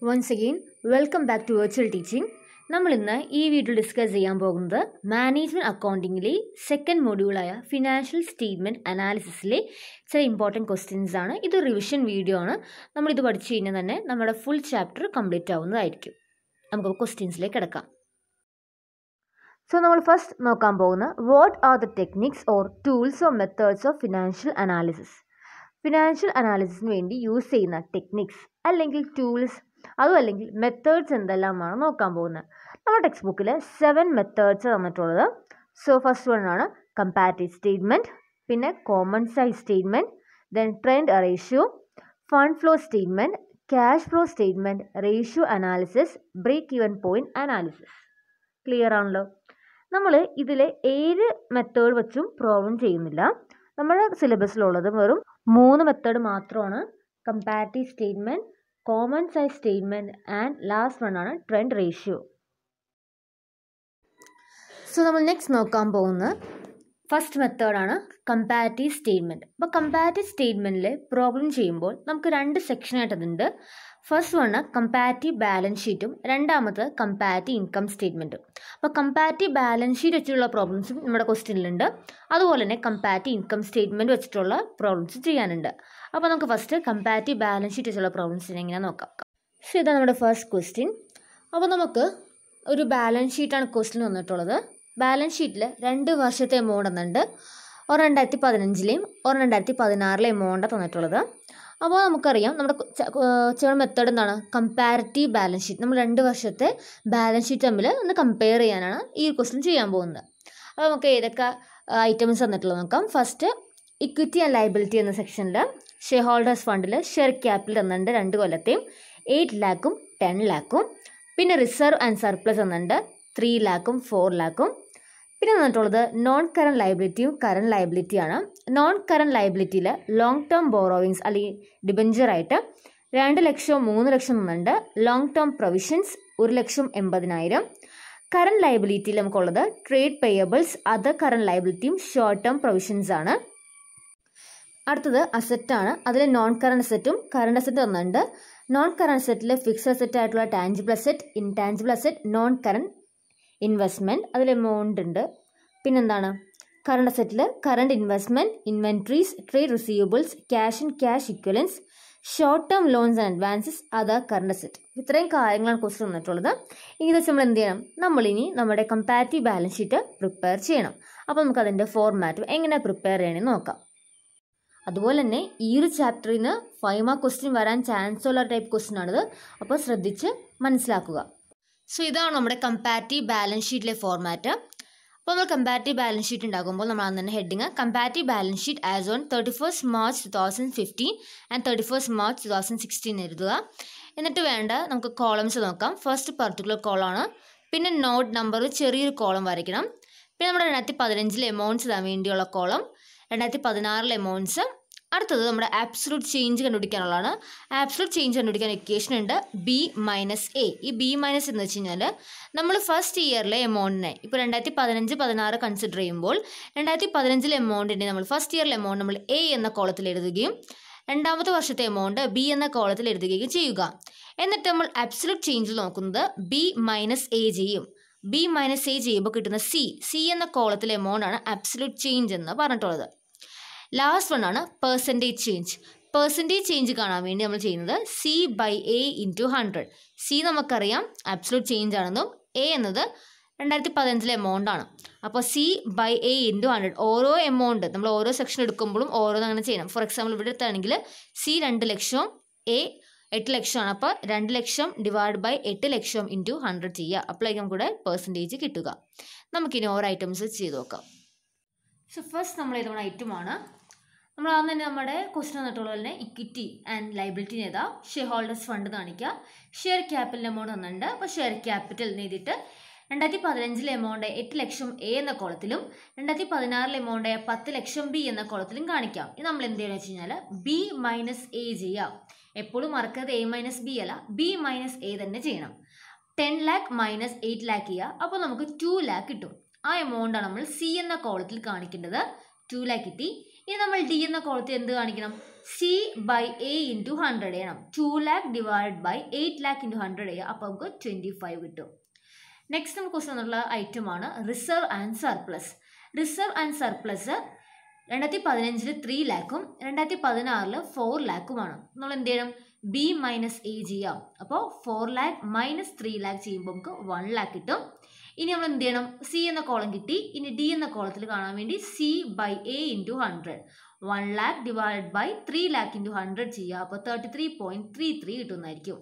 once again welcome back to virtual teaching നമ്മൾ ഇന്ന് ഈ വീഡിയോ ഡിസ്കസ് ചെയ്യാൻ പോകുന്നത് മാനേജ്മെൻറ്റ് അക്കൗണ്ടിങ്ങിലെ സെക്കൻഡ് മൊഡ്യൂളായ ഫിനാൻഷ്യൽ സ്റ്റേറ്റ്മെൻറ്റ് അനാലിസിസിലെ ചില ഇമ്പോർട്ടൻറ്റ് ക്വസ്റ്റ്യൻസ് ആണ് ഇത് റിവിഷൻ വീഡിയോ ആണ് നമ്മളിത് പഠിച്ചു കഴിഞ്ഞാൽ തന്നെ നമ്മുടെ ഫുൾ ചാപ്റ്റർ കംപ്ലീറ്റ് ആവുന്നതായിരിക്കും നമുക്ക് ക്വസ്റ്റ്യൻസിലേക്ക് കിടക്കാം സോ നമ്മൾ ഫസ്റ്റ് നോക്കാൻ പോകുന്ന what are the techniques or tools or methods of financial analysis financial അനാലിസിസിന് വേണ്ടി യൂസ് ചെയ്യുന്ന ടെക്നിക്സ് അല്ലെങ്കിൽ ടൂൾസ് അതും അല്ലെങ്കിൽ മെത്തേഡ്സ് എന്തെല്ലാമാണ് നോക്കാൻ പോകുന്നത് നമ്മുടെ ടെക്സ്റ്റ് ബുക്കിൽ സെവൻ മെത്തേഡ്സ് തന്നിട്ടുള്ളത് സോ ഫസ്റ്റ് വൺ ആണ് കമ്പാരിറ്റീവ് സ്റ്റേറ്റ്മെൻറ്റ് പിന്നെ common size statement then trend ratio fund flow statement cash flow statement ratio analysis break even point analysis clear ആണല്ലോ നമ്മൾ ഇതിൽ ഏത് മെത്തേഡ് വെച്ചും പ്രോബ്ലം ചെയ്യുന്നില്ല നമ്മുടെ സിലബസിലുള്ളത് വെറും മൂന്ന് മെത്തേഡ് മാത്രമാണ് comparative statement common size statement and last one ആണ് ട്രെൻഡ് റേഷ്യോ സോ നമ്മൾ നെക്സ്റ്റ് നോക്കാൻ പോകുന്ന ഫസ്റ്റ് മെത്തേഡാണ് കമ്പാരിറ്റീവ് സ്റ്റേറ്റ്മെൻറ്റ് അപ്പോൾ കമ്പാരിറ്റീവ് സ്റ്റേറ്റ്മെൻറ്റിൽ പ്രോബ്ലം ചെയ്യുമ്പോൾ നമുക്ക് രണ്ട് സെക്ഷനായിട്ട് അതുണ്ട് ഫസ്റ്റ് വണ് കമ്പാരിറ്റീവ് ബാലൻസ് ഷീറ്റും രണ്ടാമത് കമ്പാരിറ്റീവ് ഇൻകം സ്റ്റേറ്റ്മെൻറ്റും അപ്പോൾ കമ്പാരിറ്റീവ് ബാലൻസ് ഷീറ്റ് വെച്ചിട്ടുള്ള പ്രോബ്ലംസും നമ്മുടെ ക്വസ്റ്റ്യനിലുണ്ട് അതുപോലെ തന്നെ കമ്പാരിറ്റീവ് ഇൻകം സ്റ്റേറ്റ്മെൻറ്റ് വെച്ചിട്ടുള്ള പ്രോബ്ലംസ് ചെയ്യാനുണ്ട് അപ്പോൾ നമുക്ക് ഫസ്റ്റ് കമ്പാരിറ്റീവ് ബാലൻസ് ഷീറ്റ് വെച്ചുള്ള പ്രോബ്ലംസിനെ എങ്ങനെ നോക്കാം സോ ഇതാണ് നമ്മുടെ ഫസ്റ്റ് ക്വസ്റ്റ്യൻ അപ്പോൾ നമുക്ക് ഒരു ബാലൻസ് ഷീറ്റാണ് ക്വസ്റ്റ്യൻ വന്നിട്ടുള്ളത് ബാലൻസ് ഷീറ്റിൽ രണ്ട് വർഷത്തെ എമൗണ്ട് തന്നിട്ടുണ്ട് ഒരു രണ്ടായിരത്തി പതിനഞ്ചിലെയും ഒരു രണ്ടായിരത്തി പതിനാറിലെ എമൗണ്ട് തന്നിട്ടുള്ളത് അപ്പോൾ നമുക്കറിയാം നമ്മുടെ ചെയ്യുന്ന മെത്തേഡ് എന്താണ് കമ്പാരിറ്റീവ് ബാലൻസ് ഷീറ്റ് നമ്മൾ രണ്ട് വർഷത്തെ ബാലൻസ് ഷീറ്റ് തമ്മിൽ ഒന്ന് കമ്പയർ ചെയ്യാനാണ് ഈ ക്വസ്റ്റ്യൻ ചെയ്യാൻ പോകുന്നത് അപ്പോൾ നമുക്ക് ഏതൊക്കെ ഐറ്റംസ് തന്നിട്ടുള്ളത് നോക്കാം ഫസ്റ്റ് ഇക്വിറ്റി ആൻഡ് ലൈബിലിറ്റി എന്ന സെക്ഷനിൽ ഷെയർ ഹോൾഡേഴ്സ് ഫണ്ടിൽ ഷെയർ ക്യാപിറ്റൽ തന്നിട്ടുണ്ട് രണ്ട് കൊല്ലത്തെയും എയ്റ്റ് ലാക്കും ടെൻ ലാക്കും പിന്നെ റിസർവ് ആൻഡ് സർപ്ലസ് തന്നിട്ടുണ്ട് ത്രീ ലാക്കും ഫോർ ലാക്കും പിന്നെ തന്നിട്ടുള്ളത് നോൺ കറണ്ട് ലൈബിലിറ്റിയും കറണ്ട് ലൈബിലിറ്റിയാണ് നോൺ കറണ്ട് ലൈബിലിറ്റിയിൽ ലോങ് ടേം ബോറോവിങ്സ് അല്ലെങ്കിൽ ഡിബഞ്ചറായിട്ട് രണ്ട് ലക്ഷവും മൂന്ന് ലക്ഷം തന്നിട്ടുണ്ട് ലോങ് ടേം പ്രൊവിഷൻസ് ഒരു ലക്ഷം എൺപതിനായിരം കറണ്ട് ലൈബിലിറ്റിയിൽ നമുക്കുള്ളത് ട്രേഡ് പേയബിൾസ് അതർ കറണ്ട് ലൈബിലിറ്റിയും ഷോർട്ട് ടേം പ്രൊവിഷൻസ് ആണ് അടുത്തത് അസറ്റാണ് അതിൽ നോൺ കറണ്ട് അസറ്റും കറണ്ട് അസറ്റ് തന്നിട്ടുണ്ട് നോൺ കറണ്ട് അസറ്റിൽ ഫിക്സഡ് അസറ്റ് ആയിട്ടുള്ള tangible asset intangible asset non current investment അതിൽ എമൗണ്ട് ഉണ്ട് പിന്നെന്താണ് കറണ്ട് അസറ്റിൽ current investment inventories trade receivables cash and cash equivalents short term loans and advances other current asset ഇത്രയും കാര്യങ്ങളാണ് question വന്നിട്ടുള്ളത് ഇനി വെച്ച് നമ്മൾ എന്ത് ചെയ്യണം നമ്മളിനി നമ്മുടെ കമ്പാരിറ്റീവ് ബാലൻസ് ഷീറ്റ് പ്രിപ്പയർ ചെയ്യണം അപ്പോൾ നമുക്ക് അതിൻ്റെ ഫോർമാറ്റും എങ്ങനെ പ്രിപ്പയർ ചെയ്യണമെന്ന് നോക്കാം അതുപോലെ തന്നെ ഈ ഒരു ചാപ്റ്ററിൽ നിന്ന് ഫൈവ് മാർക്ക് ക്വസ്റ്റ്യൻ വരാൻ ചാൻസ് ഉള്ള ടൈപ്പ് ക്വസ്റ്റ്യൻ ആണിത് അപ്പോൾ ശ്രദ്ധിച്ച് മനസ്സിലാക്കുക സോ ഇതാണ് നമ്മുടെ കമ്പാരിറ്റീവ് ബാലൻസ് ഷീറ്റിലെ ഫോർമാറ്റ് അപ്പോൾ നമ്മൾ കമ്പാരിറ്റീവ് ബാലൻസ് ഷീറ്റ് ഉണ്ടാകുമ്പോൾ നമ്മൾ അന്ന് തന്നെ heading comparative balance sheet as on thirty first March two thousand fifteen and thirty first March two thousand sixteen എഴുതുക എന്നിട്ട് വേണ്ട നമുക്ക് കോളംസ് നോക്കാം ഫസ്റ്റ് പർട്ടിക്കുലർ കോളമാണ് പിന്നെ നോട്ട് നമ്പർ ചെറിയൊരു കോളം വരയ്ക്കണം പിന്നെ നമ്മുടെ രണ്ടായിരത്തി പതിനഞ്ചിലെ എമൗണ്ട്സ് ഇടാൻ വേണ്ടിയുള്ള കോളം രണ്ടായിരത്തി പതിനാറിലെ എമൗണ്ട്സ് അടുത്തത് നമ്മുടെ ആബ്സലൂട്ട് ചേഞ്ച് കണ്ടുപിടിക്കാനുള്ളതാണ് ആബ്സലൂട്ട് ചേഞ്ച് കണ്ടുപിടിക്കാൻ ഇക്വേഷൻ ഉണ്ട് ബി മൈനസ് എ ഈ ബി മൈനസ് എന്ന് വെച്ച് കഴിഞ്ഞാൽ നമ്മൾ ഫസ്റ്റ് ഇയറിലെ എമൗണ്ടിനെ ഇപ്പോൾ രണ്ടായിരത്തി പതിനഞ്ച് പതിനാറ് കൺസിഡർ ചെയ്യുമ്പോൾ രണ്ടായിരത്തി പതിനഞ്ചിലെ എമൗണ്ടിൻ്റെ നമ്മൾ ഫസ്റ്റ് ഇയറിലെ എമൗണ്ട് നമ്മൾ എ എന്ന കോളത്തിൽ എഴുതുകയും രണ്ടാമത്തെ വർഷത്തെ എമൗണ്ട് ബി എന്ന കോളത്തിൽ എഴുതുകയും ചെയ്യുക എന്നിട്ട് നമ്മൾ ആബ്സലൂട്ട് ചേഞ്ചിൽ നോക്കുന്നത് ബി മൈനസ് എ ചെയ്യും ബി മൈനസ് എ ചെയ്യുമ്പോൾ കിട്ടുന്ന സി സി എന്ന കോളത്തിലെ എമൗണ്ട് ആണ് ആബ്സലൂട്ട് ചേഞ്ച് എന്ന് പറഞ്ഞിട്ടുള്ളത് ലാസ്റ്റ് വൺ ആണ് പെർസെൻറ്റേജ് ചേഞ്ച് പെർസെൻറ്റേജ് ചേഞ്ച് കാണാൻ വേണ്ടി നമ്മൾ ചെയ്യുന്നത് C by A into hundred C നമുക്കറിയാം അബ്സലൂട്ട് ചേഞ്ച് ആണെന്നും എ എന്നത് രണ്ടായിരത്തി പതിനഞ്ചിലെ എമൗണ്ട് ആണ് അപ്പോൾ C by A into hundred ഓരോ എമൗണ്ട് നമ്മൾ ഓരോ സെക്ഷൻ എടുക്കുമ്പോഴും ഓരോന്ന് അങ്ങനെ ചെയ്യണം ഫോർ എക്സാമ്പിൾ ഇവിടെ എടുത്താണെങ്കിൽ സി രണ്ട് ലക്ഷം എ എട്ട് ലക്ഷമാണ് അപ്പോൾ രണ്ട് ലക്ഷം ഡിവൈഡ് ബൈ എട്ട് ലക്ഷം ഇൻറ്റു ഹൺഡ്രഡ് ചെയ്യുക അപ്പോഴേക്കും കൂടെ പെർസെൻറ്റേജ് കിട്ടുക നമുക്കിനി ഓരോ ഐറ്റംസ് ചെയ്ത് നോക്കാം സോ ഫസ്റ്റ് നമ്മൾ ഏതാണ് ഐറ്റമാണ് നമ്മൾ ആദ്യം തന്നെ നമ്മുടെ ക്വസ്റ്റൻ തന്നിട്ടുള്ളത് തന്നെ ഇക്വിറ്റി ആൻഡ് ലൈബിലിറ്റി ചെയ്താൽ ഷെയർ ഹോൾഡേഴ്സ് ഫണ്ട് കാണിക്കുക ഷെയർ ക്യാപിറ്റൽ എമൗണ്ട് തന്നിട്ടുണ്ട് അപ്പോൾ ഷെയർ ക്യാപിറ്റൽ എഴുതിയിട്ട് രണ്ടായിരത്തി പതിനഞ്ചിലെ എമൗണ്ട് എട്ട് ലക്ഷം എ എന്ന കോളത്തിലും രണ്ടായിരത്തി പതിനാറിലെ എമൗണ്ട് പത്ത് ലക്ഷം ബി എന്ന കോളത്തിലും കാണിക്കാം ഇത് നമ്മൾ എന്ത് ചെയ്യുന്നത് വെച്ച് കഴിഞ്ഞാൽ ബി മൈനസ് എ ചെയ്യാം എപ്പോഴും മറക്കരുത് എ മൈനസ് ബി അല്ല ബി മൈനസ് എ തന്നെ ചെയ്യണം ten lakh minus eight lakh ചെയ്യുക അപ്പോൾ നമുക്ക് ടു ലാക്ക് കിട്ടും ആ എമൗണ്ടാണ് നമ്മൾ സി എന്ന കോളത്തിൽ കാണിക്കേണ്ടത് ടു ലാക്ക് കിട്ടി ഇനി നമ്മൾ ഡി എന്ന കോളത്തിൽ എന്ത് കാണിക്കണം C by A into hundred ചെയ്യണം two lakh divide by eight lakh into hundred ചെയ്യുക അപ്പോൾ നമുക്ക് ട്വൻറ്റി ഫൈവ് കിട്ടും നെക്സ്റ്റ് നമുക്ക് ക്വസ്റ്റൻ എന്നുള്ള ഐറ്റമാണ് reserve and surplus reserve and surplus രണ്ടായിരത്തി പതിനഞ്ചിൽ ത്രീ ലാക്കും രണ്ടായിരത്തി പതിനാറിൽ ഫോർ ലാക്കുമാണ് നമ്മൾ എന്ത് ചെയ്യണം ബി മൈനസ് എ ചെയ്യാം അപ്പോൾ four lakh minus three lakh ചെയ്യുമ്പോൾ നമുക്ക് വൺ ലാക്ക് കിട്ടും ഇനി നമ്മൾ എന്ത് ചെയ്യണം സി എന്ന കോളം കിട്ടി ഇനി ഡി എന്ന കോളത്തിൽ കാണാൻ വേണ്ടി C by A into hundred one lakh divide by three lakh into hundred ചെയ്യുക അപ്പോൾ thirty three point three three കിട്ടുന്നതായിരിക്കും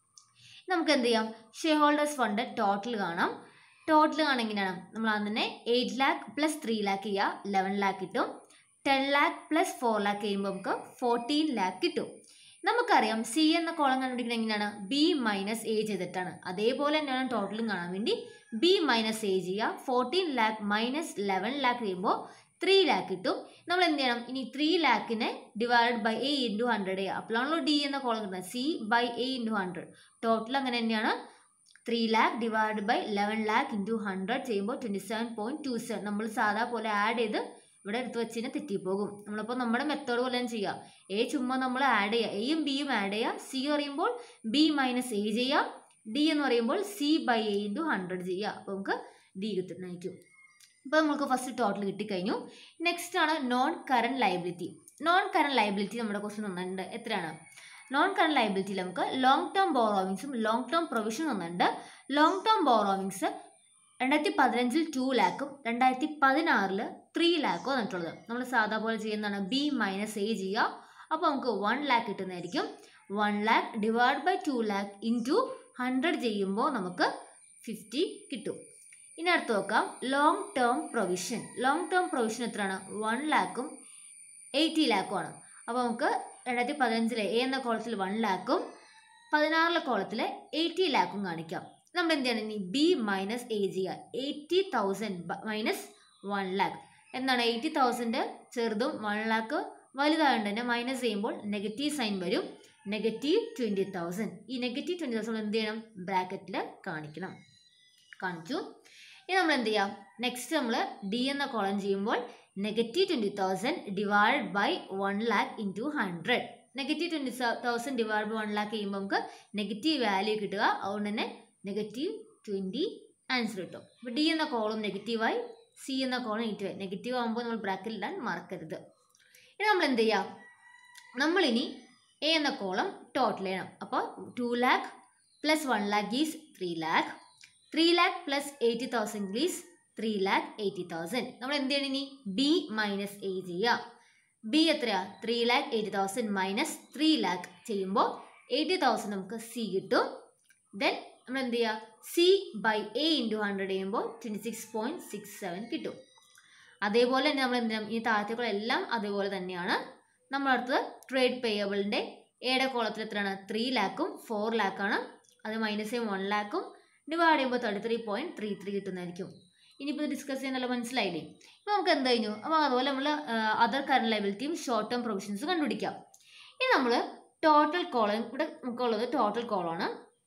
നമുക്ക് എന്ത് ചെയ്യാം ഷെയർ ഹോൾഡേഴ്സ് ഫണ്ട് ടോട്ടൽ കാണാം ടോട്ടൽ കാണാൻ എങ്ങനെയാണ് നമ്മൾ ആദ്യം തന്നെ eight lakh plus three lakh ചെയ്യുക ലെവൻ ലാക്ക് കിട്ടും ten lakh plus four lakh ചെയ്യുമ്പോൾ നമുക്ക് ഫോർട്ടീൻ ലാക്ക് കിട്ടും നമുക്കറിയാം സി എന്ന കോളം കണ്ടുപിടിക്കുന്നത് എങ്ങനെയാണ് ബി മൈനസ് എ ചെയ്തിട്ടാണ് അതേപോലെ തന്നെയാണ് ടോട്ടലും കാണാൻ വേണ്ടി ബി മൈനസ് എ ചെയ്യുക fourteen lakh minus eleven lakh ചെയ്യുമ്പോൾ ത്രീ ലാക്ക് കിട്ടും നമ്മൾ എന്ത് ചെയ്യണം ഇനി ത്രീ ലാക്കിനെ divide by A into hundred ചെയ്യുക അപ്പോഴാണല്ലോ ഡി എന്ന കോളം കിട്ടുന്നത് C by A into hundred total അങ്ങനെ തന്നെയാണ് three lakh divide by eleven lakh into hundred ചെയ്യുമ്പോൾ twenty seven point two seven നമ്മൾ സാധാ പോലെ ആഡ് ചെയ്ത് ഇവിടെ എടുത്ത് വെച്ച് കഴിഞ്ഞാൽ തെറ്റിപ്പോകും നമ്മളപ്പോൾ നമ്മുടെ മെത്തേഡ് പോലെ തന്നെ ചെയ്യുക എ ചുമ്മാ നമ്മൾ ആഡ് ചെയ്യുക എയും ബിയും ആഡ് ചെയ്യുക സി പറയുമ്പോൾ ബി മൈനസ് എ ചെയ്യുക ഡി എന്ന് പറയുമ്പോൾ C by A into hundred ചെയ്യുക അപ്പോൾ നമുക്ക് ഡി കിട്ടുന്നതായിരിക്കും ഇപ്പോൾ നമുക്ക് ഫസ്റ്റ് ടോട്ടൽ കിട്ടിക്കഴിഞ്ഞു നെക്സ്റ്റ് ആണ് non current liability non current liability നമ്മുടെ ക്വസ്റ്റൻ തന്നിട്ടുണ്ട് എത്രയാണ് നോൺ കറണ്ട് ലൈബിലിറ്റിയിൽ നമുക്ക് ലോങ് ടേം ബോറോവിങ്സും ലോങ് ടേം പ്രൊവിഷൻ തന്നിട്ടുണ്ട് ലോങ് ടേം ബോറോവിങ്സ് രണ്ടായിരത്തി പതിനഞ്ചിൽ ടു ലാക്കും രണ്ടായിരത്തി പതിനാറിൽ ത്രീ ലാക്കും വന്നിട്ടുള്ളത് നമ്മൾ സാധാ പോലെ ചെയ്യുന്നതാണ് ബി മൈനസ് എ ചെയ്യുക അപ്പോൾ നമുക്ക് വൺ ലാക്ക് കിട്ടുന്നതായിരിക്കും one lakh divide by two lakh into hundred ചെയ്യുമ്പോൾ നമുക്ക് ഫിഫ്റ്റി കിട്ടും ഇനി അടുത്ത് നോക്കാം long term provision long term provision എത്രയാണ് വൺ ലാക്കും എയ്റ്റി ലാക്കും ആണ് അപ്പോൾ നമുക്ക് രണ്ടായിരത്തി പതിനഞ്ചിലെ എ എന്ന കോളത്തിൽ വൺ ലാക്കും പതിനാറിലെ കോളത്തിൽ എയ്റ്റി ലാക്കും കാണിക്കാം നമ്മൾ എന്ത് ചെയ്യണം ഇനി ബി മൈനസ് എ ചെയ്യുക eighty thousand minus one lakh എന്താണ് എയ്റ്റി തൗസൻഡ് ചെറുതും വൺ ലാക്ക് വലുതായതുകൊണ്ട് തന്നെ മൈനസ് ചെയ്യുമ്പോൾ നെഗറ്റീവ് സൈൻ വരും നെഗറ്റീവ് ട്വൻറ്റി തൗസൻഡ് ഈ നെഗറ്റീവ് ട്വൻറ്റി തൗസൻഡ് എന്ത് ചെയ്യണം ബ്രാക്കറ്റിൽ കാണിക്കണം കാണിച്ചു ഇനി നമ്മൾ എന്ത് ചെയ്യാം നെക്സ്റ്റ് നമ്മൾ ഡി എന്ന കോളം ചെയ്യുമ്പോൾ negative twenty thousand divide by one lakh into hundred negative twenty thousand divide by one lakh ചെയ്യുമ്പോൾ നമുക്ക് നെഗറ്റീവ് വാല്യൂ കിട്ടുക അതുകൊണ്ട് തന്നെ നെഗറ്റീവ് ട്വൻറ്റി ആൻസർ കിട്ടും അപ്പോൾ ഡി എന്ന കോളം നെഗറ്റീവായി സി എന്ന കോളം നെഗറ്റീവായി നെഗറ്റീവ് ആകുമ്പോൾ നമ്മൾ ബ്രാക്കറ്റിൽ ഇടാൻ മറക്കരുത് ഇനി നമ്മൾ എന്ത് ചെയ്യാം നമ്മളിനി എ എന്ന കോളം ടോട്ടൽ ചെയ്യണം അപ്പോൾ two lakh plus one lakh is three lakh three lakh plus eighty thousand is three lakh eighty thousand നമ്മൾ എന്ത് ചെയ്യണം ഇനി ബി മൈനസ് എ ചെയ്യുക ബി എത്രയാ three lakh eighty thousand minus three lakh ചെയ്യുമ്പോൾ എയ്റ്റി തൗസൻഡ് നമുക്ക് സി കിട്ടും ദെൻ നമ്മൾ എന്ത് ചെയ്യുക C by A into hundred ചെയ്യുമ്പോൾ twenty six point six seven കിട്ടും അതേപോലെ തന്നെ നമ്മൾ എന്ത് ചെയ്യണം ഈ താഴത്തേക്കുള്ളെല്ലാം അതേപോലെ തന്നെയാണ് നമ്മളടുത്ത് ട്രേഡ് പേയബിളിൻ്റെ എയുടെ കോളത്തിൽ എത്രയാണ് ത്രീ ലാക്കും ഫോർ ലാക്കാണ് അത് മൈനസ് ചെയ്യുമ്പോൾ വൺ ലാക്കും ഡിവൈഡ് ചെയ്യുമ്പോൾ thirty three point three three കിട്ടുന്നതായിരിക്കും ഇനിയിപ്പോൾ ഇത് ഡിസ്കസ് ചെയ്യാൻ നല്ല മനസ്സിലായില്ലേ ഇപ്പോൾ നമുക്ക് എന്ത് കഴിഞ്ഞു അപ്പോൾ അതുപോലെ നമ്മൾ അതർ കറണ്ട് ലൈബിലിറ്റിയും ഷോർട്ട് ടേം പ്രൊവിഷൻസ് കണ്ടുപിടിക്കാം ഇനി നമ്മൾ ടോട്ടൽ കോളം ഇവിടെ നമുക്കുള്ളത് ടോട്ടൽ കോളമാണ്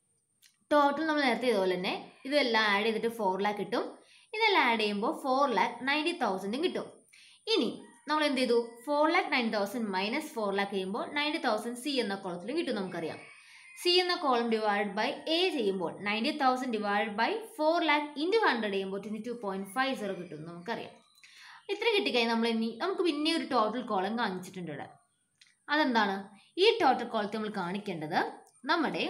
ടോട്ടൽ നമ്മൾ നേരത്തെ ഇതുപോലെ തന്നെ ഇതെല്ലാം ആഡ് ചെയ്തിട്ട് ഫോർ ലാക്ക് കിട്ടും ഇതെല്ലാം ആഡ് ചെയ്യുമ്പോൾ ഫോർ ലാക്ക് നയൻറ്റി തൗസൻഡും കിട്ടും ഇനി നമ്മൾ എന്ത് ചെയ്തു four lakh nine thousand minus four lakh ചെയ്യുമ്പോൾ നയൻറ്റി തൗസൻഡ് സി എന്ന കോളത്തിലും കിട്ടും നമുക്കറിയാം സി എന്ന കോളം ഡിവൈഡ് ബൈ എ ചെയ്യുമ്പോൾ ninety thousand divide by four lakh into hundred ചെയ്യുമ്പോൾ twenty two point five zero കിട്ടും എന്ന് നമുക്കറിയാം ഇത്ര കിട്ടിക്കഴിഞ്ഞാൽ നമ്മൾ ഇനി നമുക്ക് പിന്നെ ഒരു ടോട്ടൽ കോളം കാണിച്ചിട്ടുണ്ട് ഇവിടെ അതെന്താണ് ഈ ടോട്ടൽ കോളത്തെ നമ്മൾ കാണിക്കേണ്ടത് നമ്മുടെ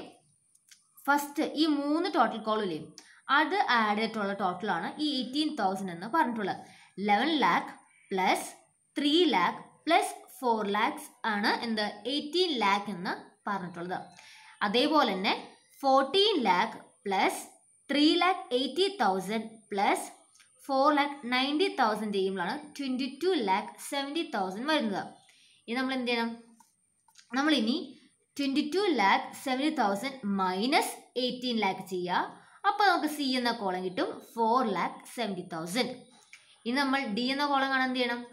ഫസ്റ്റ് ഈ മൂന്ന് ടോട്ടൽ കോളില്ലേ അത് ആഡ് ചെയ്തിട്ടുള്ള ടോട്ടലാണ് ഈ എയ്റ്റീൻ തൗസൻഡ് എന്ന് പറഞ്ഞിട്ടുള്ളത് eleven lakh plus three lakh plus four lakhs ആണ് എന്ത് എയ്റ്റീൻ ലാക്ക് എന്ന് പറഞ്ഞിട്ടുള്ളത് അതേപോലെ തന്നെ fourteen lakh plus three lakh eighty thousand plus four lakh ninety thousand ചെയ്യുമ്പോഴാണ് twenty two lakh seventy thousand വരുന്നത് ഇനി നമ്മൾ എന്ത് ചെയ്യണം നമ്മളിനി twenty two lakh seventy thousand minus eighteen lakh ചെയ്യുക അപ്പോൾ നമുക്ക് സി എന്ന കോളം കിട്ടും ഫോർ ലാക്ക് സെവൻറ്റി തൗസൻഡ് ഇനി നമ്മൾ ഡി എന്ന കോളം കാണാൻ എന്ത് ചെയ്യണം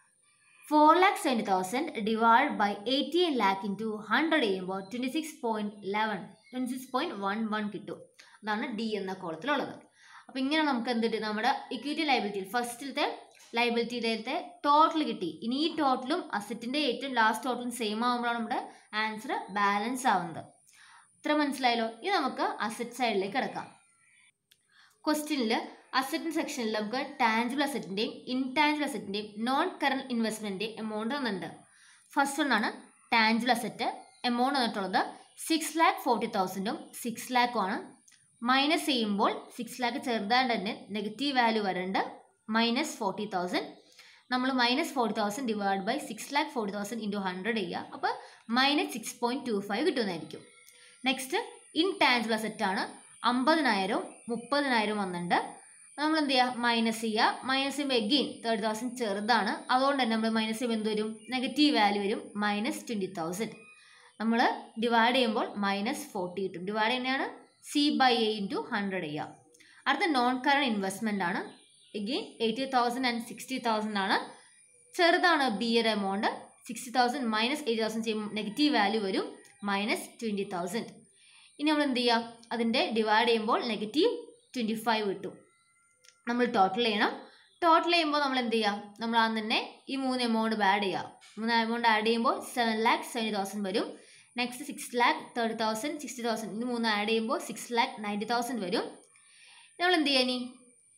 four lakh seventy thousand divide by eighteen lakh into hundred ചെയ്യുമ്പോൾ twenty six point eleven twenty six point one one കിട്ടും അതാണ് ഡി എന്ന കോളത്തിലുള്ളത് അപ്പോൾ ഇങ്ങനെ നമുക്ക് എന്ത് കിട്ടും നമ്മുടെ ഇക്വിറ്റി ലൈബിലിറ്റിയിൽ ഫസ്റ്റിലത്തെ ലൈബിലിറ്റിയിലത്തെ ടോട്ടൽ കിട്ടി ഇനി ഈ ടോട്ടലും അസറ്റിൻ്റെ ഏറ്റവും ലാസ്റ്റ് ടോട്ടലും സെയിം ആകുമ്പോഴാണ് നമ്മുടെ ആൻസർ ബാലൻസ് ആവുന്നത് ഇത്ര മനസ്സിലായല്ലോ ഇത് നമുക്ക് അസറ്റ് സൈഡിലേക്ക് കിടക്കാം ക്വസ്റ്റ്യനിൽ അസറ്റ് സെക്ഷനിൽ നമുക്ക് ടാഞ്ചിബിൾ അസറ്റിൻ്റെയും ഇൻടാഞ്ചിബിൾ അസറ്റിൻ്റെയും നോൺ കറണ്ട് ഇൻവെസ്റ്റ്മെൻറ്റിൻ്റെയും എമൗണ്ട് തന്നിട്ടുണ്ട് ഫസ്റ്റ് വണ്ണാണ് ടാഞ്ചിബിൾ അസറ്റ് എമൗണ്ട് വന്നിട്ടുള്ളത് സിക്സ് ലാക്ക് ഫോർട്ടി തൗസൻഡും സിക്സ് ലാക്കും ആണ് മൈനസ് ചെയ്യുമ്പോൾ സിക്സ് ലാക്ക് ചെറുതാണ്ട് തന്നെ നെഗറ്റീവ് വാല്യൂ വരേണ്ട മൈനസ് ഫോർട്ടി തൗസൻഡ് നമ്മൾ minus forty thousand divide by six lakh forty thousand into hundred ചെയ്യുക അപ്പോൾ minus six point two five കിട്ടുന്നതായിരിക്കും നെക്സ്റ്റ് ഇൻടാഞ്ചിബിൾ അസറ്റാണ് അമ്പതിനായിരവും മുപ്പതിനായിരവും വന്നിട്ടുണ്ട് നമ്മൾ എന്ത് ചെയ്യുക മൈനസ് ചെയ്യുക മൈനസ് ചെയ്യുമ്പോൾ എഗെയിൻ തേർട്ടി തൗസൻഡ് ചെറുതാണ് അതുകൊണ്ട് തന്നെ നമ്മൾ മൈനസ് ചെയ്യുമ്പോൾ എന്ത് വരും നെഗറ്റീവ് വാല്യൂ വരും മൈനസ് ട്വൻറ്റി തൗസൻഡ് നമ്മൾ ഡിവൈഡ് ചെയ്യുമ്പോൾ മൈനസ് ഫോർട്ടി കിട്ടും ഡിവൈഡ് തന്നെയാണ് C by A into hundred ചെയ്യുക അടുത്ത നോൺ കറണ്ട് ഇൻവെസ്റ്റ്മെൻ്റ് ആണ് again eighty thousand and sixty thousand ആണ് ചെറുതാണ് ബി യുടെ amount sixty thousand minus eighty thousand ചെയ്യുമ്പോൾ നെഗറ്റീവ് വാല്യൂ വരും മൈനസ് ട്വൻറ്റി തൗസൻഡ് ഇനി നമ്മൾ എന്ത് ചെയ്യുക അതിൻ്റെ ഡിവൈഡ് ചെയ്യുമ്പോൾ നെഗറ്റീവ് ട്വൻറ്റി ഫൈവ് കിട്ടും നമ്മൾ ടോട്ടൽ ചെയ്യണം ടോട്ടൽ ചെയ്യുമ്പോൾ നമ്മൾ എന്ത് ചെയ്യാം നമ്മൾ ആ തന്നെ ഈ മൂന്ന് എമൗണ്ട് ആഡ് ചെയ്യാം മൂന്ന് എമൗണ്ട് ആഡ് ചെയ്യുമ്പോൾ സെവൻ ലാക്ക് സെവൻറ്റി തൗസൻഡ് വരും next six lakh thirty thousand sixty thousand ഇത് മൂന്ന് ആഡ് ചെയ്യുമ്പോൾ സിക്സ് ലാക്ക് നയൻറ്റി തൗസൻഡ് വരും നമ്മൾ എന്ത് ചെയ്യുക ഇനി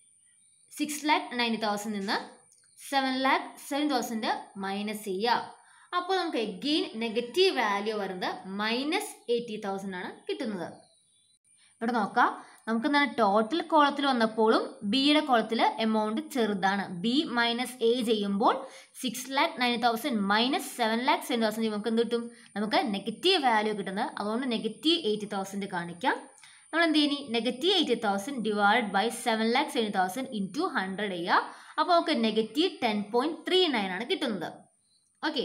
സിക്സ് ലാക്ക് നയൻറ്റി തൗസൻഡ് നിന്ന് seven lakh seven thousand minus ചെയ്യുക അപ്പോൾ നമുക്ക് എഗെയിൻ നെഗറ്റീവ് വാല്യൂ വരുന്നത് മൈനസ് എയ്റ്റി തൗസൻഡ് ആണ് കിട്ടുന്നത് ഇവിടെ നോക്കാം നമുക്ക് എന്താണ് ടോട്ടൽ കോളത്തിൽ വന്നപ്പോഴും ബിയുടെ കോളത്തിൽ എമൗണ്ട് ചെറുതാണ് ബി മൈനസ് എ ചെയ്യുമ്പോൾ six lakh nine thousand minus seven lakh seven thousand നമുക്ക് എന്ത് കിട്ടും നമുക്ക് നെഗറ്റീവ് വാല്യൂ കിട്ടുന്നത് അതുകൊണ്ട് നെഗറ്റീവ് എയ്റ്റി തൗസൻഡ് കാണിക്കാം നമ്മൾ എന്ത് ചെയ്യുന്നു negative eighty thousand divide by seven lakh seven thousand into hundred ചെയ്യുക അപ്പോൾ നമുക്ക് negative ten point three nine ആണ് കിട്ടുന്നത് ഓക്കെ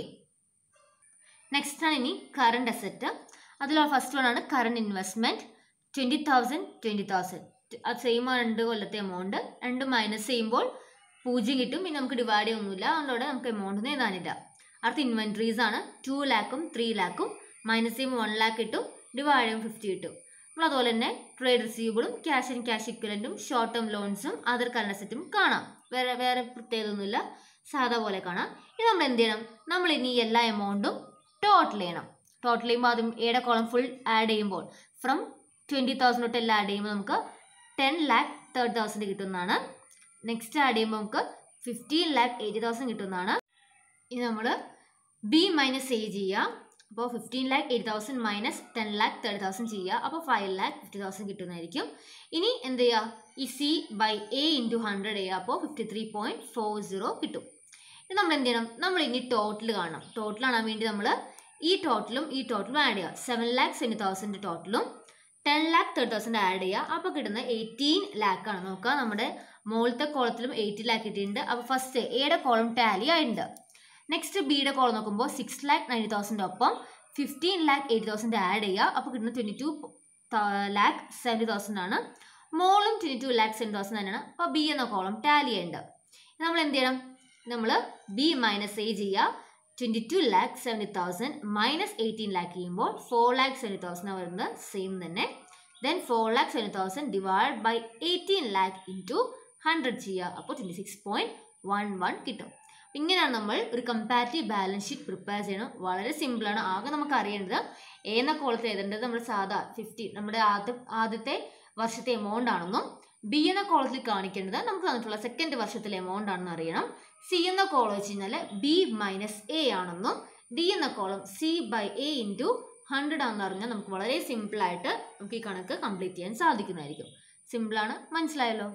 നെക്സ്റ്റ് ആണ് ഇനി കറണ്ട് അസറ്റ് അതിൽ ഫസ്റ്റ് വൺ ആണ് current investment twenty thousand twenty thousand അത് സെയിം രണ്ട് കൊല്ലത്തെ എമൗണ്ട് രണ്ട് മൈനസ് ചെയ്യുമ്പോൾ പൂജ്യം കിട്ടും പിന്നെ നമുക്ക് ഡിവൈഡ് ചെയ്യൊന്നുമില്ല അതുകൊണ്ട് നമുക്ക് എമൗണ്ട് ഒന്നും എഴുതാനില്ല അടുത്ത ഇൻവെൻട്രീസ് ആണ് ടു ലാക്കും ത്രീ ലാക്കും മൈനസ് ചെയ്യുമ്പോൾ വൺ ലാക്ക് കിട്ടും ഡിവൈഡ് ചെയ്യുമ്പോൾ ഫിഫ്റ്റി കിട്ടും നമ്മൾ അതുപോലെ തന്നെ ട്രേഡ് റിസീവബിളും ക്യാഷ് ആൻഡ് ക്യാഷ് ഇക്വലൻറ്റും ഷോർട്ട് ടേം ലോൺസും അതർ കറണ്ട് അസറ്റും കാണാം വേറെ വേറെ പ്രത്യേകതയൊന്നുമില്ല സാധാ പോലെ കാണാം ഇത് നമ്മൾ എന്ത് ചെയ്യണം നമ്മൾ ഇനി എല്ലാ എമൗണ്ടും ടോട്ടൽ ചെയ്യണം ടോട്ടൽ ചെയ്യുമ്പോൾ അതും ഏടെ കോളം ഫുൾ ആഡ് ചെയ്യുമ്പോൾ ഫ്രം ട്വൻറ്റി തൗസൻഡ് തൊട്ട് എല്ലാം ആഡ് ചെയ്യുമ്പോൾ നമുക്ക് ടെൻ ലാക്ക് തേർട്ടി തൗസൻഡ് കിട്ടുന്നതാണ് നെക്സ്റ്റ് ആഡ് ചെയ്യുമ്പോൾ നമുക്ക് ഫിഫ്റ്റീൻ ലാക്ക് എയ്റ്റി തൗസൻഡ് കിട്ടുന്നതാണ് ഇനി നമ്മൾ ബി മൈനസ് എ ചെയ്യുക അപ്പോൾ fifteen lakh eight thousand minus ten lakh thirty thousand ചെയ്യുക അപ്പോൾ ഫൈവ് ലാക്ക് ഫിഫ്റ്റി തൗസൻഡ് കിട്ടുന്നതായിരിക്കും ഇനി എന്ത് ചെയ്യുക ഈ C by A into hundred ചെയ്യുക അപ്പോൾ fifty three point four zero കിട്ടും ഇത് നമ്മൾ എന്ത് ചെയ്യണം നമ്മൾ ഇനി ടോട്ടൽ കാണണം ടോട്ടൽ കാണാൻ വേണ്ടി നമ്മൾ ഈ ടോട്ടലും ഈ ടോട്ടലും ആഡ് ചെയ്യുക സെവൻ ലാക്ക് സെവൻറ്റി തൗസൻഡ് ടോട്ടലും ten lakh thirty thousand add ചെയ്യുക അപ്പോൾ കിട്ടുന്ന എയ്റ്റീൻ ലാക്ക് ആണ് നോക്കുക നമ്മുടെ മുകളിലത്തെ കോളത്തിലും എയ്റ്റീൻ ലാക്ക് കിട്ടിയിട്ടുണ്ട് അപ്പോൾ ഫസ്റ്റ് എയുടെ കോളം ടാലി ആയിട്ടുണ്ട് നെക്സ്റ്റ് ബിയുടെ കോളം നോക്കുമ്പോൾ സിക്സ് ലാക്ക് നയൻറ്റി തൗസൻഡ് ഒപ്പം fifteen lakh eighty thousand add ചെയ്യുക അപ്പോൾ കിട്ടുന്ന twenty two lakh seventy thousand ആണ് മോളും twenty two lakh seventy thousand തന്നെയാണ് അപ്പോൾ ബി എന്ന കോളം ടാലി ചെയ്യുന്നുണ്ട് നമ്മൾ എന്ത് ചെയ്യണം നമ്മൾ ബി മൈനസ് എ ചെയ്യുക twenty two lakh seventy thousand minus eighteen lakh ചെയ്യുമ്പോൾ ഫോർ ലാക്ക് സെവൻറ്റി തൗസൻഡ് വരുന്നത് സെയിം തന്നെ then four lakh seventy thousand divide by eighteen lakh into hundred ചെയ്യുക അപ്പോൾ twenty six point one one കിട്ടും ഇങ്ങനെയാണ് നമ്മൾ ഒരു കമ്പാരിറ്റീവ് ബാലൻസ് ഷീറ്റ് പ്രിപ്പയർ ചെയ്യണം വളരെ സിമ്പിളാണ് ആകെ നമുക്ക് അറിയേണ്ടത് എന്ന കോളത്തിൽ എഴുതേണ്ടത് നമ്മൾ സാധാ ഫിഫ്റ്റി നമ്മുടെ ആദ്യ ആദ്യത്തെ വർഷത്തെ എമൗണ്ട് ആണെന്നും ബി എന്ന കോളത്തിൽ കാണിക്കേണ്ടത് നമുക്ക് തന്നിട്ടുള്ള സെക്കൻഡ് വർഷത്തിലെ എമൗണ്ട് ആണെന്ന് അറിയണം സി എന്ന കോളം വെച്ച് കഴിഞ്ഞാൽ ബി മൈനസ് എ ആണെന്നും ഡി എന്ന column C by A into hundred ആണെന്ന് അറിഞ്ഞാൽ നമുക്ക് വളരെ സിമ്പിളായിട്ട് നമുക്ക് ഈ കണക്ക് കംപ്ലീറ്റ് ചെയ്യാൻ സാധിക്കുന്നതായിരിക്കും സിമ്പിളാണ് മനസ്സിലായല്ലോ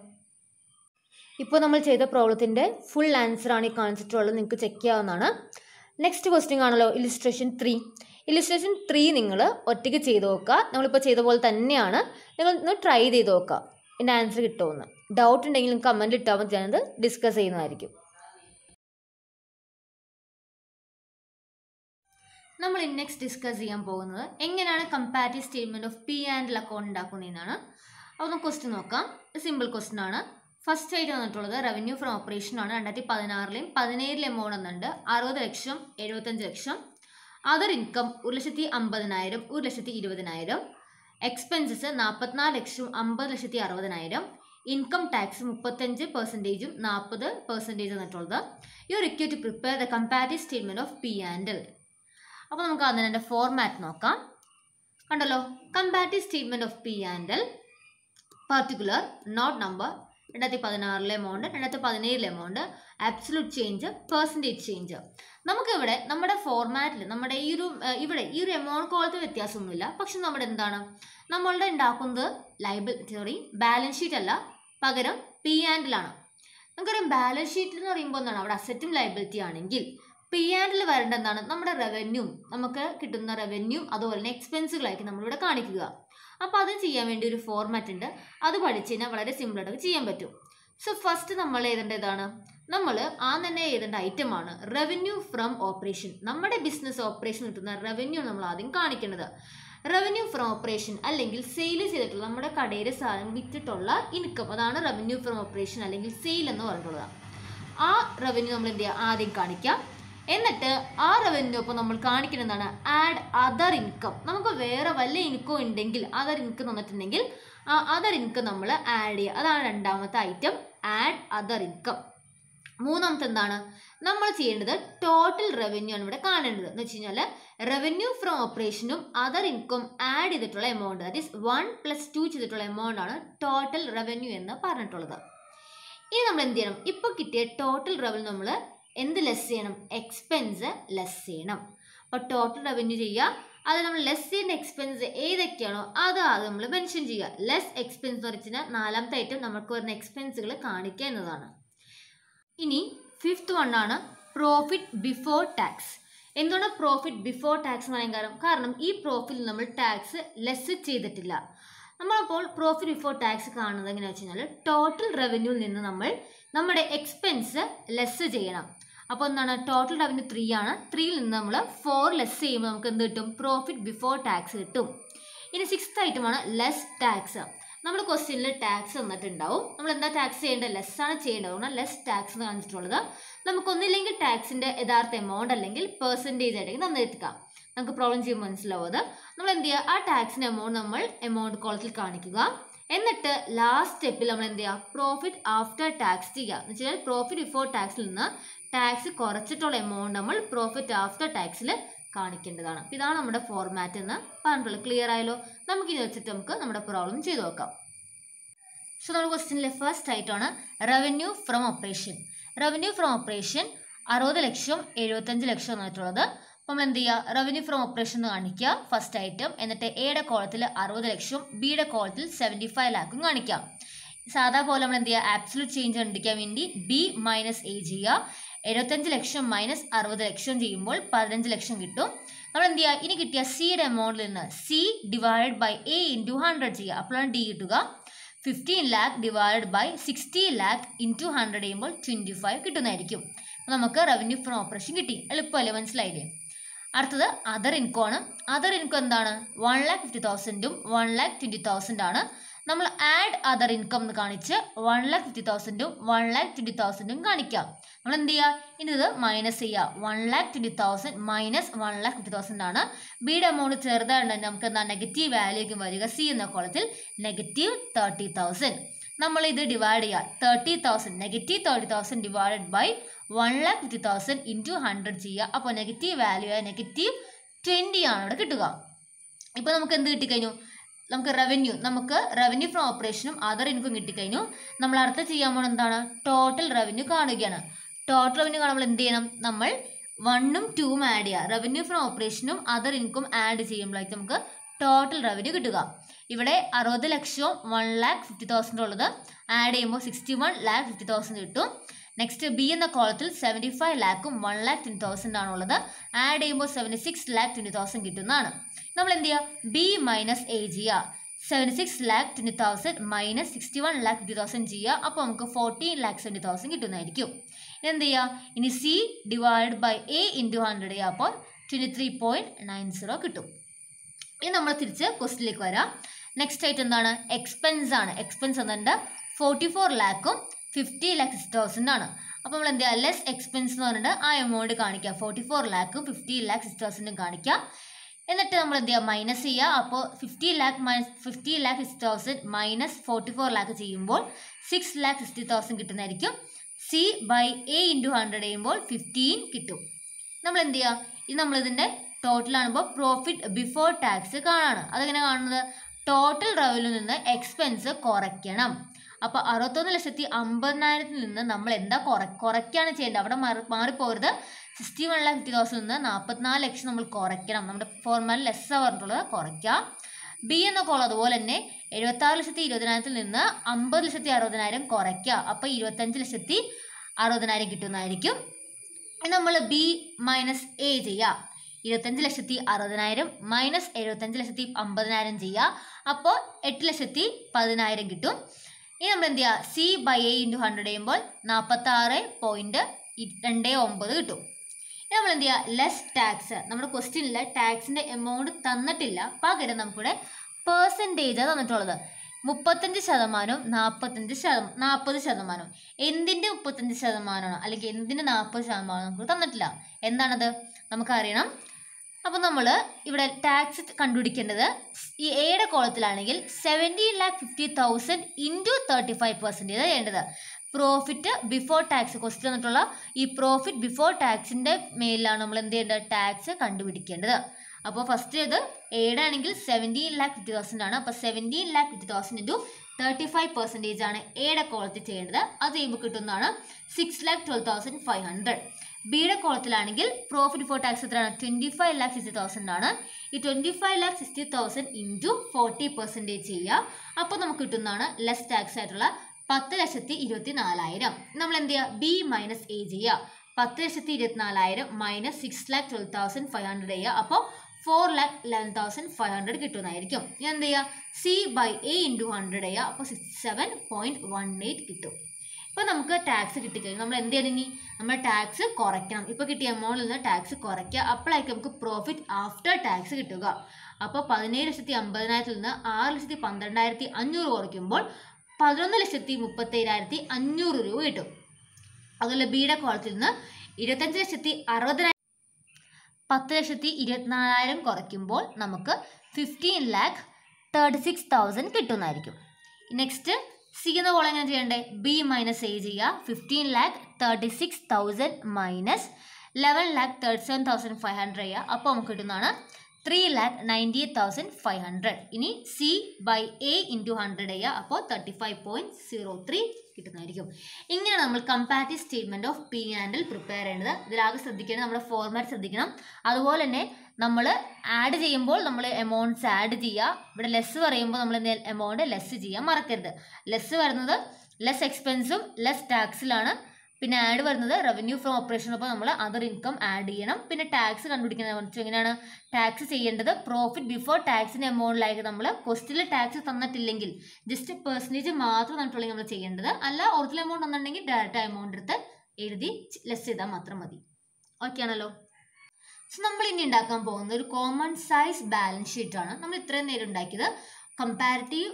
ഇപ്പോൾ നമ്മൾ ചെയ്ത പ്രോബ്ലത്തിൻ്റെ ഫുൾ ആൻസർ ആണ് ഈ കാണിച്ചിട്ടുള്ളത് നിങ്ങൾക്ക് ചെക്ക് ചെയ്യാവുന്നതാണ് നെക്സ്റ്റ് ക്വസ്റ്റ്യൻ ആണല്ലോ ഇലിസ്ട്രേഷൻ ത്രീ ഇലിസ്ട്രേഷൻ ത്രീ നിങ്ങൾ ഒറ്റയ്ക്ക് ചെയ്ത് നോക്കുക നമ്മളിപ്പോൾ ചെയ്ത പോലെ തന്നെയാണ് നിങ്ങൾ ഒന്ന് ട്രൈ ചെയ്ത് നോക്കുക എൻ്റെ ആൻസർ കിട്ടുമെന്ന് ഡൗട്ട് ഉണ്ടെങ്കിൽ നിങ്ങൾക്ക് കമൻറ്റ് ഇട്ടാൽ മതി ഞാനത് ഡിസ്കസ് ചെയ്യുന്നതായിരിക്കും നമ്മൾ നെക്സ്റ്റ് ഡിസ്കസ് ചെയ്യാൻ പോകുന്നത് എങ്ങനെയാണ് comparative statement of P and account ഉണ്ടാക്കുന്നതെന്നാണ് അപ്പോൾ നമുക്ക് ക്വസ്റ്റ്യൻ നോക്കാം സിമ്പിൾ ക്വസ്റ്റ്യൻ ആണ് ഫസ്റ്റ് ആയിട്ട് വന്നിട്ടുള്ളത് റവന്യൂ ഫ്രം ഓപ്പറേഷൻ ആണ് രണ്ടായിരത്തി പതിനാറിലെയും പതിനേഴിലെയും എമൗണ്ട് വന്നിട്ടുണ്ട് അറുപത് ലക്ഷം എഴുപത്തഞ്ച് ലക്ഷം അതർ ഇൻകം ഒരു ലക്ഷത്തി അമ്പതിനായിരം ഒരു ലക്ഷത്തി ഇരുപതിനായിരം എക്സ്പെൻസസ് നാൽപ്പത്തിനാല് ലക്ഷം അമ്പത് ലക്ഷത്തി അറുപതിനായിരം ഇൻകം ടാക്സ് മുപ്പത്തഞ്ച് പെർസെൻറ്റേജും നാൽപ്പത് പെർസെൻറ്റേജ് എന്നിട്ടുള്ളത് you require to prepare the comparative statement of P and L അപ്പോൾ നമുക്ക് അതിന് എൻ്റെ ഫോർമാറ്റ് നോക്കാം കണ്ടല്ലോ comparative statement of P and L particular note number രണ്ടായിരത്തി പതിനാറിലെ എമൗണ്ട് രണ്ടായിരത്തി പതിനേഴിലെ amount absolute change percentage change നമുക്കിവിടെ നമ്മുടെ ഫോർമാറ്റിൽ നമ്മുടെ ഈ ഒരു ഏഹ്, ഇവിടെ ഈ ഒരു എമൗണ്ട് കോളത്തിൽ വ്യത്യാസമൊന്നുമില്ല പക്ഷെ നമ്മുടെ എന്താണ് നമ്മളുടെ ഉണ്ടാക്കുന്നത് ലൈബിൾ സോറി ബാലൻസ് ഷീറ്റ് അല്ല പകരം പി ആൻഡിലാണ് നമുക്കറിയാം ബാലൻസ് ഷീറ്റ് എന്ന് പറയുമ്പോൾ എന്താണ് അവിടെ അസറ്റും ലൈബിലിറ്റി ആണെങ്കിൽ പി ആൻഡിൽ വരേണ്ട എന്താണ് നമ്മുടെ റവന്യൂ നമുക്ക് കിട്ടുന്ന റവന്യൂ അതുപോലെ തന്നെ എക്സ്പെൻസുകളായിരിക്കും നമ്മളിവിടെ കാണിക്കുക അപ്പോൾ അത് ചെയ്യാൻ വേണ്ടി ഒരു ഫോർമാറ്റ് ഉണ്ട് അത് പഠിച്ചു കഴിഞ്ഞാൽ വളരെ സിമ്പിളായിട്ട് ചെയ്യാൻ പറ്റും സോ ഫസ്റ്റ് നമ്മൾ എഴുതേണ്ടതാണ് നമ്മൾ ആ തന്നെ എഴുതേണ്ട ഐറ്റമാണ് റവന്യൂ ഫ്രം ഓപ്പറേഷൻ നമ്മുടെ ബിസിനസ് ഓപ്പറേഷൻ കിട്ടുന്ന റവന്യൂ നമ്മൾ ആദ്യം കാണിക്കേണ്ടത് റവന്യൂ ഫ്രം ഓപ്പറേഷൻ അല്ലെങ്കിൽ സെയിൽ ചെയ്തിട്ടുള്ള നമ്മുടെ കടയിൽ സാധനം വിറ്റിട്ടുള്ള ഇൻകം അതാണ് റവന്യൂ ഫ്രം ഓപ്പറേഷൻ അല്ലെങ്കിൽ സെയിൽ എന്ന് പറഞ്ഞിട്ടുള്ളത് ആ റവന്യൂ നമ്മൾ എന്ത് ചെയ്യുക ആദ്യം കാണിക്കാം എന്നിട്ട് ആ റവന്യൂ ഇപ്പോൾ നമ്മൾ കാണിക്കുന്നതാണ് ആഡ് അതർ ഇൻകം നമുക്ക് വേറെ വല്ല ഇൻകം ഉണ്ടെങ്കിൽ അതർ ഇൻകം തന്നിട്ടുണ്ടെങ്കിൽ ആ അതർ ഇൻകം നമ്മൾ ആഡ് ചെയ്യുക അതാണ് രണ്ടാമത്തെ ഐറ്റം ആഡ് അതർ ഇൻകം മൂന്നാമത്തെ എന്താണ് നമ്മൾ ചെയ്യേണ്ടത് ടോട്ടൽ റവന്യൂ ആണ് ഇവിടെ കാണേണ്ടത് എന്ന് വെച്ച് കഴിഞ്ഞാൽ റവന്യൂ ഫ്രം ഓപ്പറേഷനും അതർ ഇൻകം ആഡ് ചെയ്തിട്ടുള്ള amount that is one plus two ചെയ്തിട്ടുള്ള എമൗണ്ട് ആണ് ടോട്ടൽ റവന്യൂ എന്ന് പറഞ്ഞിട്ടുള്ളത് ഇനി നമ്മൾ എന്ത് ചെയ്യണം ഇപ്പോൾ കിട്ടിയ ടോട്ടൽ റവന്യൂ നമ്മൾ എന്ത് ലെസ് ചെയ്യണം എക്സ്പെൻസ് ലെസ് ചെയ്യണം അപ്പോൾ ടോട്ടൽ റവന്യൂ ചെയ്യുക അത് നമ്മൾ ലെസ് ചെയ്യുന്ന എക്സ്പെൻസ് ഏതൊക്കെയാണോ അത് അത് നമ്മൾ മെൻഷൻ ചെയ്യുക ലെസ് എക്സ്പെൻസ് എന്ന് വെച്ചാൽ നാലാമത്തെ ഐറ്റം നമുക്ക് വരുന്ന എക്സ്പെൻസുകൾ കാണിക്കുക എന്നതാണ് ഇനി ഫിഫ്ത്ത് വൺ ആണ് പ്രോഫിറ്റ് ബിഫോർ ടാക്സ് എന്തുകൊണ്ട് പ്രോഫിറ്റ് ബിഫോർ ടാക്സ് എന്ന് പറയാൻ കാരണം കാരണം ഈ പ്രോഫിറ്റിൽ നമ്മൾ ടാക്സ് ലെസ് ചെയ്തിട്ടില്ല നമ്മളപ്പോൾ പ്രോഫിറ്റ് ബിഫോർ ടാക്സ് കാണുന്നത് എങ്ങനെയാണെന്ന് വെച്ച് കഴിഞ്ഞാൽ ടോട്ടൽ റവന്യൂവിൽ നിന്ന് നമ്മൾ നമ്മുടെ എക്സ്പെൻസ് ലെസ് ചെയ്യണം അപ്പോൾ എന്താണ് ടോട്ടൽ റവന്യൂ ത്രീ ആണ് ത്രീയിൽ നിന്ന് നമ്മൾ ഫോർ ലെസ് ചെയ്യുമ്പോൾ നമുക്ക് എന്ത് കിട്ടും പ്രോഫിറ്റ് ബിഫോർ ടാക്സ് കിട്ടും ഇനി സിക്സ്ത് ഐറ്റമാണ് ലെസ് ടാക്സ് നമ്മൾ ക്വസ്റ്റ്യനിൽ ടാക്സ് തന്നിട്ടുണ്ടാവും നമ്മൾ എന്താ ടാക്സ് ചെയ്യേണ്ടത് ലെസ് ആണ് ചെയ്യേണ്ടത് അതുകൊണ്ട് ലെസ് ടാക്സ് എന്ന് കാണിച്ചിട്ടുള്ളത് നമുക്കൊന്നില്ലെങ്കിൽ ടാക്സിൻ്റെ യഥാർത്ഥ എമൗണ്ട് അല്ലെങ്കിൽ പെർസെൻറ്റേജ് ആയിട്ടേക്ക് തന്നിരിക്കാം നമുക്ക് പ്രോബ്ലം ചെയ്യുമ്പോൾ മനസ്സിലാവും അത് നമ്മൾ എന്ത് ചെയ്യുക ആ ടാക്സിൻ്റെ എമൗണ്ട് നമ്മൾ എമൗണ്ട് കോളത്തിൽ കാണിക്കുക എന്നിട്ട് ലാസ്റ്റ് സ്റ്റെപ്പിൽ നമ്മൾ എന്ത് ചെയ്യുക പ്രോഫിറ്റ് ആഫ്റ്റർ ടാക്സ് ചെയ്യുക എന്ന് വെച്ചാൽ പ്രോഫിറ്റ് ബിഫോർ ടാക്സിൽ നിന്ന് ടാക്സ് കുറച്ചിട്ടുള്ള എമൗണ്ട് നമ്മൾ പ്രോഫിറ്റ് ആഫ്റ്റർ ടാക്സിൽ കാണിക്കേണ്ടതാണ് അപ്പോൾ ഇതാണ് നമ്മുടെ ഫോർമാറ്റ് എന്ന് പറഞ്ഞിട്ടുള്ളത് ക്ലിയർ ആയല്ലോ നമുക്ക് ഇത് വെച്ചിട്ട് നമുക്ക് നമ്മുടെ പ്രോബ്ലം ചെയ്ത് നോക്കാം സോ നമ്മുടെ ക്വസ്റ്റ്യനിലെ ഫസ്റ്റ് ആയിട്ടാണ് revenue from operation revenue from operation അറുപത് ലക്ഷം എഴുപത്തഞ്ച് ലക്ഷം എന്നായിട്ടുള്ളത് അപ്പോൾ നമ്മൾ എന്ത് ചെയ്യുക റവന്യൂ ഫ്രം ഓപ്പറേഷൻ എന്ന് കാണിക്കുക ഫസ്റ്റ് ഐറ്റം എന്നിട്ട് എയുടെ കോളത്തിൽ അറുപത് ലക്ഷം ബിയുടെ കോളത്തിൽ സെവൻറ്റി ഫൈവ് ലാക്കും കാണിക്കാം സാധാ പോലെ നമ്മൾ എന്ത് ചെയ്യുക ആബ്സലൂട്ട് ചേഞ്ച് കണ്ടിരിക്കാൻ വേണ്ടി ബി മൈനസ് എ ചെയ്യുക എഴുപത്തഞ്ച് ലക്ഷം മൈനസ് അറുപത് ലക്ഷം ചെയ്യുമ്പോൾ പതിനഞ്ച് ലക്ഷം കിട്ടും നമ്മൾ എന്ത് ചെയ്യുക ഇനി കിട്ടിയ സിയുടെ എമൗണ്ടിൽ നിന്ന് C divide by A into hundred ചെയ്യുക അപ്പോഴാണ് ഡി കിട്ടുക fifteen lakh divide by sixty lakh into hundred ചെയ്യുമ്പോൾ ട്വൻറ്റി ഫൈവ് കിട്ടുന്നതായിരിക്കും അപ്പോൾ നമുക്ക് റവന്യൂ ഫ്രം ഓപ്പറേഷൻ കിട്ടി എളുപ്പമല്ലേ മനസ്സിലായില്ലേ അടുത്തത് അതർ ഇൻകം ആണ് അതർ ഇൻകം എന്താണ് വൺ ലാക്ക് ഫിഫ്റ്റി തൗസൻഡും വൺ ലാക്ക് ട്വൻറ്റി തൗസൻഡ് ആണ് നമ്മൾ ആഡ് അതർ ഇൻകം എന്ന് കാണിച്ച് വൺ ലാക്ക് ഫിഫ്റ്റി തൗസൻഡും വൺ ലാക്ക് ട്വൻറ്റി തൗസൻഡും കാണിക്കാം നമ്മൾ എന്ത് ചെയ്യുക ഇനി ഇത് മൈനസ് ചെയ്യുക one lakh twenty thousand minus one lakh fifty thousand ആണ് ബിയുടെ എമൗണ്ട് ചെറുതായിട്ട് നമുക്ക് എന്താ നെഗറ്റീവ് വാല്യൂക്കും വരിക സി എന്ന കോളത്തിൽ നെഗറ്റീവ് തേർട്ടി തൗസൻഡ് നമ്മൾ ഇത് ഡിവൈഡ് ചെയ്യുക thirty thousand negative thirty thousand divided by one lakh fifty thousand into hundred ചെയ്യുക അപ്പോൾ നെഗറ്റീവ് വാല്യൂ ആയ നെഗറ്റീവ് ട്വൻറ്റി ആണ് ഇവിടെ കിട്ടുക ഇപ്പോൾ നമുക്ക് എന്ത് കിട്ടിക്കഴിഞ്ഞു നമുക്ക് റവന്യൂ നമുക്ക് റവന്യൂ ഫ്രം ഓപ്പറേഷനും അതർ ഇൻകം കിട്ടിക്കഴിഞ്ഞു നമ്മൾ അടുത്ത ചെയ്യാൻ പോകുന്നത് എന്താണ് ടോട്ടൽ റവന്യൂ കാണുകയാണ് ടോട്ടൽ റവന്യൂ കാണുമ്പോൾ എന്ത് ചെയ്യണം നമ്മൾ വണ്ണും ടൂവും ആഡ് ചെയ്യുക റവന്യൂ ഫ്രം ഓപ്പറേഷനും അതർ ഇൻകം ആഡ് ചെയ്യുമ്പോഴേക്കും നമുക്ക് ടോട്ടൽ റവന്യൂ കിട്ടുക ഇവിടെ അറുപത് ലക്ഷവും വൺ ലാക്ക് ഫിഫ്റ്റി തൗസൻഡ് ഉള്ളത് ആഡ് ചെയ്യുമ്പോൾ sixty one lakh fifty thousand കിട്ടും നെക്സ്റ്റ് ബി എന്ന കോളത്തിൽ സെവൻറ്റി ഫൈവ് ലാക്കും വൺ ലാക്ക് ട്വൻറ്റി തൗസൻഡ് ആണുള്ളത് ആഡ് ചെയ്യുമ്പോൾ seventy six lakh twenty thousand കിട്ടുന്നതാണ് നമ്മൾ എന്ത് ചെയ്യുക ബി മൈനസ് എ ചെയ്യുക seventy six lakh twenty thousand minus sixty one lakh fifty thousand ചെയ്യുക അപ്പോൾ നമുക്ക് ഫോർട്ടീൻ ലാക്ക് സെവൻറ്റി തൗസൻഡ് കിട്ടുന്നതായിരിക്കും ഇനി എന്ത് ചെയ്യുക ഇനി C divide by A into hundred ചെയ്യുക അപ്പോൾ twenty three point nine zero കിട്ടും ഇനി നമ്മൾ തിരിച്ച് ക്വസ്റ്റിലേക്ക് വരാം നെക്സ്റ്റ് ആയിട്ട് എന്താണ് എക്സ്പെൻസ് ആണ് എക്സ്പെൻസ് എന്നുണ്ട് ഫോർട്ടി ഫോർ ലാക്കും ഫിഫ്റ്റി ലാക്ക് സിക്സ് തൗസൻഡ് ആണ് അപ്പോൾ നമ്മൾ എന്ത് ചെയ്യുക ലെസ് എക്സ്പെൻസ് എന്ന് പറഞ്ഞിട്ട് ആ എമൗണ്ട് കാണിക്കുക ഫോർട്ടി ഫോർ ലാക്കും ഫിഫ്റ്റി ലാക്ക് സിക്സ് തൗസൻഡും കാണിക്കുക എന്നിട്ട് നമ്മൾ എന്ത് ചെയ്യുക മൈനസ് ചെയ്യുക അപ്പോൾ fifty lakh minus fifty lakh six thousand minus forty four lakh ചെയ്യുമ്പോൾ സിക്സ് ലാക്ക് സിക്സ്റ്റി തൗസൻഡ് കിട്ടുന്നതായിരിക്കും C by A into hundred ചെയ്യുമ്പോൾ ഫിഫ്റ്റീൻ കിട്ടും നമ്മൾ എന്ത് ചെയ്യുക ഇത് നമ്മളിതിൻ്റെ ടോട്ടൽ ആണുമ്പോൾ പ്രോഫിറ്റ് ബിഫോർ ടാക്സ് കാണാണ് അതെങ്ങനെ കാണുന്നത് ടോട്ടൽ റവന്യൂ നിന്ന് എക്സ്പെൻസ് കുറയ്ക്കണം അപ്പോൾ അറുപത്തൊന്ന് ലക്ഷത്തി അമ്പതിനായിരത്തിൽ നിന്ന് നമ്മൾ എന്താ കുറ കുറയ്ക്കാണ് ചെയ്യേണ്ടത് അവിടെ മാറി മാറിപ്പോരുത് sixty one lakh fifty thousand നിന്ന് നാൽപ്പത്തിനാല് ലക്ഷം നമ്മൾ കുറയ്ക്കണം നമ്മുടെ ഫോർമാലിൽ ലെസ് പറഞ്ഞിട്ടുള്ളത് കുറയ്ക്കാം ബി എന്ന കോൾ അതുപോലെ തന്നെ എഴുപത്താറ് ലക്ഷത്തി ഇരുപതിനായിരത്തിൽ നിന്ന് അമ്പത് ലക്ഷത്തി അറുപതിനായിരം കുറയ്ക്കുക അപ്പോൾ ഇരുപത്തഞ്ച് ലക്ഷത്തി അറുപതിനായിരം കിട്ടുന്നതായിരിക്കും നമ്മൾ ബി മൈനസ് എ ചെയ്യുക ഇരുപത്തഞ്ച് ലക്ഷത്തി അറുപതിനായിരം മൈനസ് എഴുപത്തഞ്ച് ലക്ഷത്തി അമ്പതിനായിരം ചെയ്യുക അപ്പോൾ എട്ട് ലക്ഷത്തി പതിനായിരം കിട്ടും ഇനി നമ്മൾ എന്ത് ചെയ്യുക C by A into hundred ചെയ്യുമ്പോൾ നാൽപ്പത്താറ് പോയിൻറ്റ് രണ്ട് ഒമ്പത് കിട്ടും ഇനി നമ്മൾ എന്ത് ചെയ്യുക ലെസ് ടാക്സ് നമ്മുടെ ക്വസ്റ്റ്യനിൽ ടാക്സിൻ്റെ എമൗണ്ട് തന്നിട്ടില്ല പകരം നമുക്കിവിടെ പേഴ്സൻറ്റേജാണ് തന്നിട്ടുള്ളത് മുപ്പത്തഞ്ച് ശതമാനവും നാൽപ്പത്തഞ്ച് ശതം നാൽപ്പത് ശതമാനവും എന്തിൻ്റെ മുപ്പത്തഞ്ച് ശതമാനമാണോ അല്ലെങ്കിൽ എന്തിൻ്റെ നാൽപ്പത് ശതമാനം നമുക്ക് തന്നിട്ടില്ല എന്താണത് നമുക്കറിയണം അപ്പോൾ നമ്മൾ ഇവിടെ ടാക്സ് കണ്ടുപിടിക്കേണ്ടത് ഈ എയുടെ കോളത്തിലാണെങ്കിൽ seventeen lakh fifty thousand into thirty five percentage ചെയ്യേണ്ടത് പ്രോഫിറ്റ് ബിഫോർ ടാക്സ് ക്വസ്റ്റ്യൻ തന്നിട്ടുള്ള ഈ പ്രോഫിറ്റ് ബിഫോർ ടാക്സിൻ്റെ മേലിലാണ് നമ്മൾ എന്ത് ചെയ്യേണ്ടത് ടാക്സ് കണ്ടുപിടിക്കേണ്ടത് അപ്പോൾ ഫസ്റ്റ് ഇത് എയുടെ ആണെങ്കിൽ സെവൻറ്റീൻ ലാക്ക് ഫിഫ്റ്റി തൗസൻഡ് ആണ് അപ്പോൾ seventeen lakh fifty thousand into thirty five percentage ആണ് എയുടെ കോളത്തിൽ ചെയ്യേണ്ടത് അത് ചെയ്യുമ്പോൾ കിട്ടുന്നതാണ് six lakh twelve thousand five hundred ബിയുടെ കോളത്തിലാണെങ്കിൽ പ്രോഫിറ്റ് ബിഫോർ ടാക്സ് എത്രയാണ് twenty five lakh sixty thousand ആണ് ഈ twenty five lakh sixty thousand into forty percentage ചെയ്യുക അപ്പോൾ നമുക്ക് കിട്ടുന്നതാണ് ലെസ് ടാക്സ് ആയിട്ടുള്ള പത്ത് ലക്ഷത്തി ഇരുപത്തി നാലായിരം നമ്മൾ എന്ത് ചെയ്യുക ബി മൈനസ് എ ചെയ്യുക പത്ത് ലക്ഷത്തി ഇരുപത്തിനാലായിരം minus six lakh twelve thousand five hundred ചെയ്യുക അപ്പോൾ four lakh eleven thousand five hundred കിട്ടുന്നതായിരിക്കും ഇനി എന്ത് ചെയ്യുക C by A into hundred ചെയ്യുക അപ്പോൾ six seven point one eight കിട്ടും ഇപ്പോൾ നമുക്ക് ടാക്സ് കിട്ടിക്കഴിഞ്ഞു നമ്മൾ എന്ത് ചെയ്യണം ഇനി നമ്മൾ ടാക്സ് കുറയ്ക്കണം ഇപ്പോൾ കിട്ടിയ എമൗണ്ടിൽ നിന്ന് ടാക്സ് കുറയ്ക്കുക അപ്പോഴായിരിക്കും നമുക്ക് പ്രോഫിറ്റ് ആഫ്റ്റർ ടാക്സ് കിട്ടുക അപ്പോൾ പതിനേഴ് ലക്ഷത്തി അമ്പതിനായിരത്തിൽ നിന്ന് ആറ് ലക്ഷത്തി പന്ത്രണ്ടായിരത്തി അഞ്ഞൂറ് കുറയ്ക്കുമ്പോൾ പതിനൊന്ന് ലക്ഷത്തി മുപ്പത്തേഴായിരത്തി അഞ്ഞൂറ് രൂപ കിട്ടും അതുപോലെ ബിയുടെ കോളത്തിൽ നിന്ന് ഇരുപത്തഞ്ച് ലക്ഷത്തി അറുപതിനായിരം പത്ത് ലക്ഷത്തി ഇരുപത്തിനാലായിരം കുറയ്ക്കുമ്പോൾ നമുക്ക് fifteen lakh thirty six thousand കിട്ടുന്നതായിരിക്കും നെക്സ്റ്റ് സി എന്ന കോളം എങ്ങനെ ചെയ്യണ്ടേ ബി മൈനസ് എ ചെയ്യുക fifteen lakh thirty six thousand minus eleven lakh thirty seven thousand five hundred ചെയ്യുക അപ്പോൾ നമുക്ക് കിട്ടുന്നതാണ് three lakh ninety eight thousand five hundred ഇനി C by A into hundred ചെയ്യുക അപ്പോൾ thirty five point zero three കിട്ടുന്നതായിരിക്കും ഇങ്ങനെ നമ്മൾ കമ്പാരിറ്റീവ് സ്റ്റേറ്റ്മെൻറ്റ് ഓഫ് പി ആൻഡിൽ പ്രിപ്പയർ ചെയ്യേണ്ടത് ഇതിലാകെ ശ്രദ്ധിക്കേണ്ടത് നമ്മുടെ ഫോർമാറ്റ് ശ്രദ്ധിക്കണം അതുപോലെ തന്നെ നമ്മൾ ആഡ് ചെയ്യുമ്പോൾ നമ്മൾ എമൗണ്ട്സ് ആഡ് ചെയ്യുക ഇവിടെ ലെസ് പറയുമ്പോൾ നമ്മൾ എമൗണ്ട് ലെസ് ചെയ്യാൻ മറക്കരുത് ലെസ് വരുന്നത് ലെസ് എക്സ്പെൻസും ലെസ് ടാക്സിലാണ് പിന്നെ ആഡ് വരുന്നത് റവന്യൂ ഫ്രം ഓപ്പറേഷൻ അപ്പോൾ നമ്മൾ അതർ ഇൻകം ആഡ് ചെയ്യണം പിന്നെ ടാക്സ് കണ്ടുപിടിക്കുന്നത് വെച്ചാൽ എങ്ങനെയാണ് ടാക്സ് ചെയ്യേണ്ടത് പ്രോഫിറ്റ് ബിഫോർ ടാക്സിൻ്റെ എമൗണ്ടിലായിട്ട് നമ്മൾ ക്വസ്റ്റിൽ ടാക്സ് തന്നിട്ടില്ലെങ്കിൽ ജസ്റ്റ് പെർസെൻറ്റേജ് മാത്രം തന്നിട്ടുണ്ടെങ്കിൽ നമ്മൾ ചെയ്യേണ്ടത് അല്ല ഒറിജിനൽ എമൗണ്ട് തന്നിട്ടുണ്ടെങ്കിൽ ഡയറക്റ്റ് എമൗണ്ട് എടുത്ത് എഴുതി ലെസ് ചെയ്താൽ മാത്രം മതി ഓക്കെ ആണല്ലോ സോ നമ്മൾ ഇനി ഉണ്ടാക്കാൻ പോകുന്നത് ഒരു കോമൺ സൈസ് ബാലൻസ് ഷീറ്റാണ് നമ്മൾ ഇത്രയും നേരം ഉണ്ടാക്കിയത് കമ്പാരിറ്റീവ്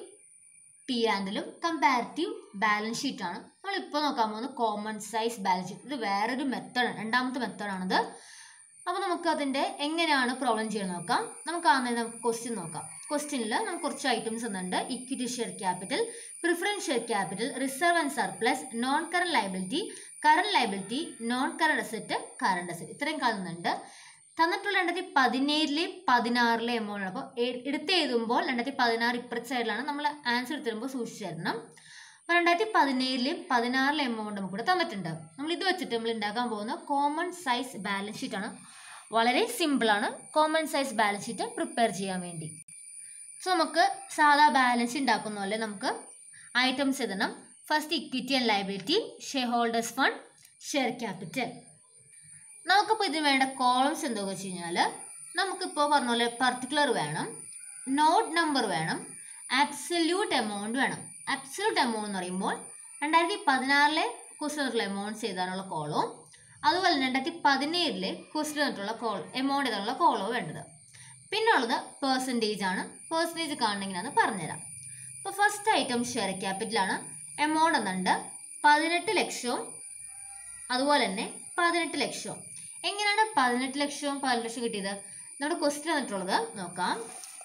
പി ആൻഡിലും കമ്പാരിറ്റീവ് ബാലൻസ് ഷീറ്റാണ് നമ്മളിപ്പോൾ നോക്കാൻ പോകുന്നത് കോമൺ സൈസ് ബാലൻസ് ഷീറ്റ് ഇത് വേറൊരു മെത്തേഡ് രണ്ടാമത്തെ മെത്തേഡാണിത് അപ്പോൾ നമുക്ക് അതിൻ്റെ എങ്ങനെയാണ് പ്രോബ്ലം ചെയ്യാൻ നോക്കാം നമുക്ക് ആദ്യം നമുക്ക് ക്വസ്റ്റ്യൻ നോക്കാം ക്വസ്റ്റ്യനിൽ നമുക്ക് കുറച്ച് ഐറ്റംസ് തന്നിട്ടുണ്ട് equity share capital preference share capital reserve and surplus non current liability current liability non current asset current asset ഇത്രയും കാണുന്നുണ്ട് തന്നിട്ടുള്ള രണ്ടായിരത്തി പതിനേഴിലെയും പതിനാറിലെ എമൗണ്ട് അപ്പോൾ എടുത്ത് എഴുതുമ്പോൾ രണ്ടായിരത്തി പതിനാറ് ഇപ്പുറത്തെ സൈഡിലാണ് നമ്മൾ ആൻസർ എടുത്തിരുമ്പോൾ സൂക്ഷിച്ചിരുന്നത് അപ്പോൾ രണ്ടായിരത്തി പതിനേഴിലെയും പതിനാറിലെ എമൗണ്ട് നമുക്ക് ഇവിടെ തന്നിട്ടുണ്ട് നമ്മൾ ഇത് വെച്ചിട്ട് നമ്മൾ ഉണ്ടാക്കാൻ പോകുന്ന കോമൺ സൈസ് ബാലൻസ് ഷീറ്റാണ് വളരെ സിമ്പിളാണ് common size balance sheet prepare ചെയ്യാൻ വേണ്ടി സോ നമുക്ക് സാധാ ബാലൻസ് ഉണ്ടാക്കുന്ന പോലെ നമുക്ക് ഐറ്റംസ് എഴുതണം first equity and liability shareholders fund share capital നമുക്കിപ്പോൾ ഇതിന് വേണ്ട കോളംസ് എന്തൊക്കെ വെച്ച് കഴിഞ്ഞാൽ നമുക്കിപ്പോൾ പറഞ്ഞ പോലെ പർട്ടിക്കുലർ വേണം നോട്ട് നമ്പർ വേണം ആബ്സല്യൂട്ട് എമൗണ്ട് വേണം അബ്സല്യൂട്ട് എമൗണ്ട് എന്ന് പറയുമ്പോൾ രണ്ടായിരത്തി പതിനാറിലെ ക്വസ്റ്റിനുള്ള എമൗണ്ട്സ് എഴുതാനുള്ള കോളവും അതുപോലെ തന്നെ രണ്ടായിരത്തി പതിനേഴിലെ ക്വസ്റ്റിനുള്ള കോൾ എമൗണ്ട് എഴുതാനുള്ള കോളവും വേണ്ടത് പിന്നെ ഉള്ളത് പേഴ്സൻറ്റേജ് ആണ് പേഴ്സൻറ്റേജ് കാണണമെങ്കിലാണ് പറഞ്ഞുതരാം അപ്പോൾ ഫസ്റ്റ് ഐറ്റം ഷെയർ ക്യാപിറ്റലാണ് എമൗണ്ട് എന്നുണ്ട് പതിനെട്ട് ലക്ഷവും അതുപോലെ തന്നെ പതിനെട്ട് ലക്ഷവും എങ്ങനെയാണ് പതിനെട്ട് ലക്ഷവും പതിനെട്ട് ലക്ഷം കിട്ടിയത് നമ്മുടെ ക്വസ്റ്റ്യൻ വന്നിട്ടുള്ളത് നോക്കാം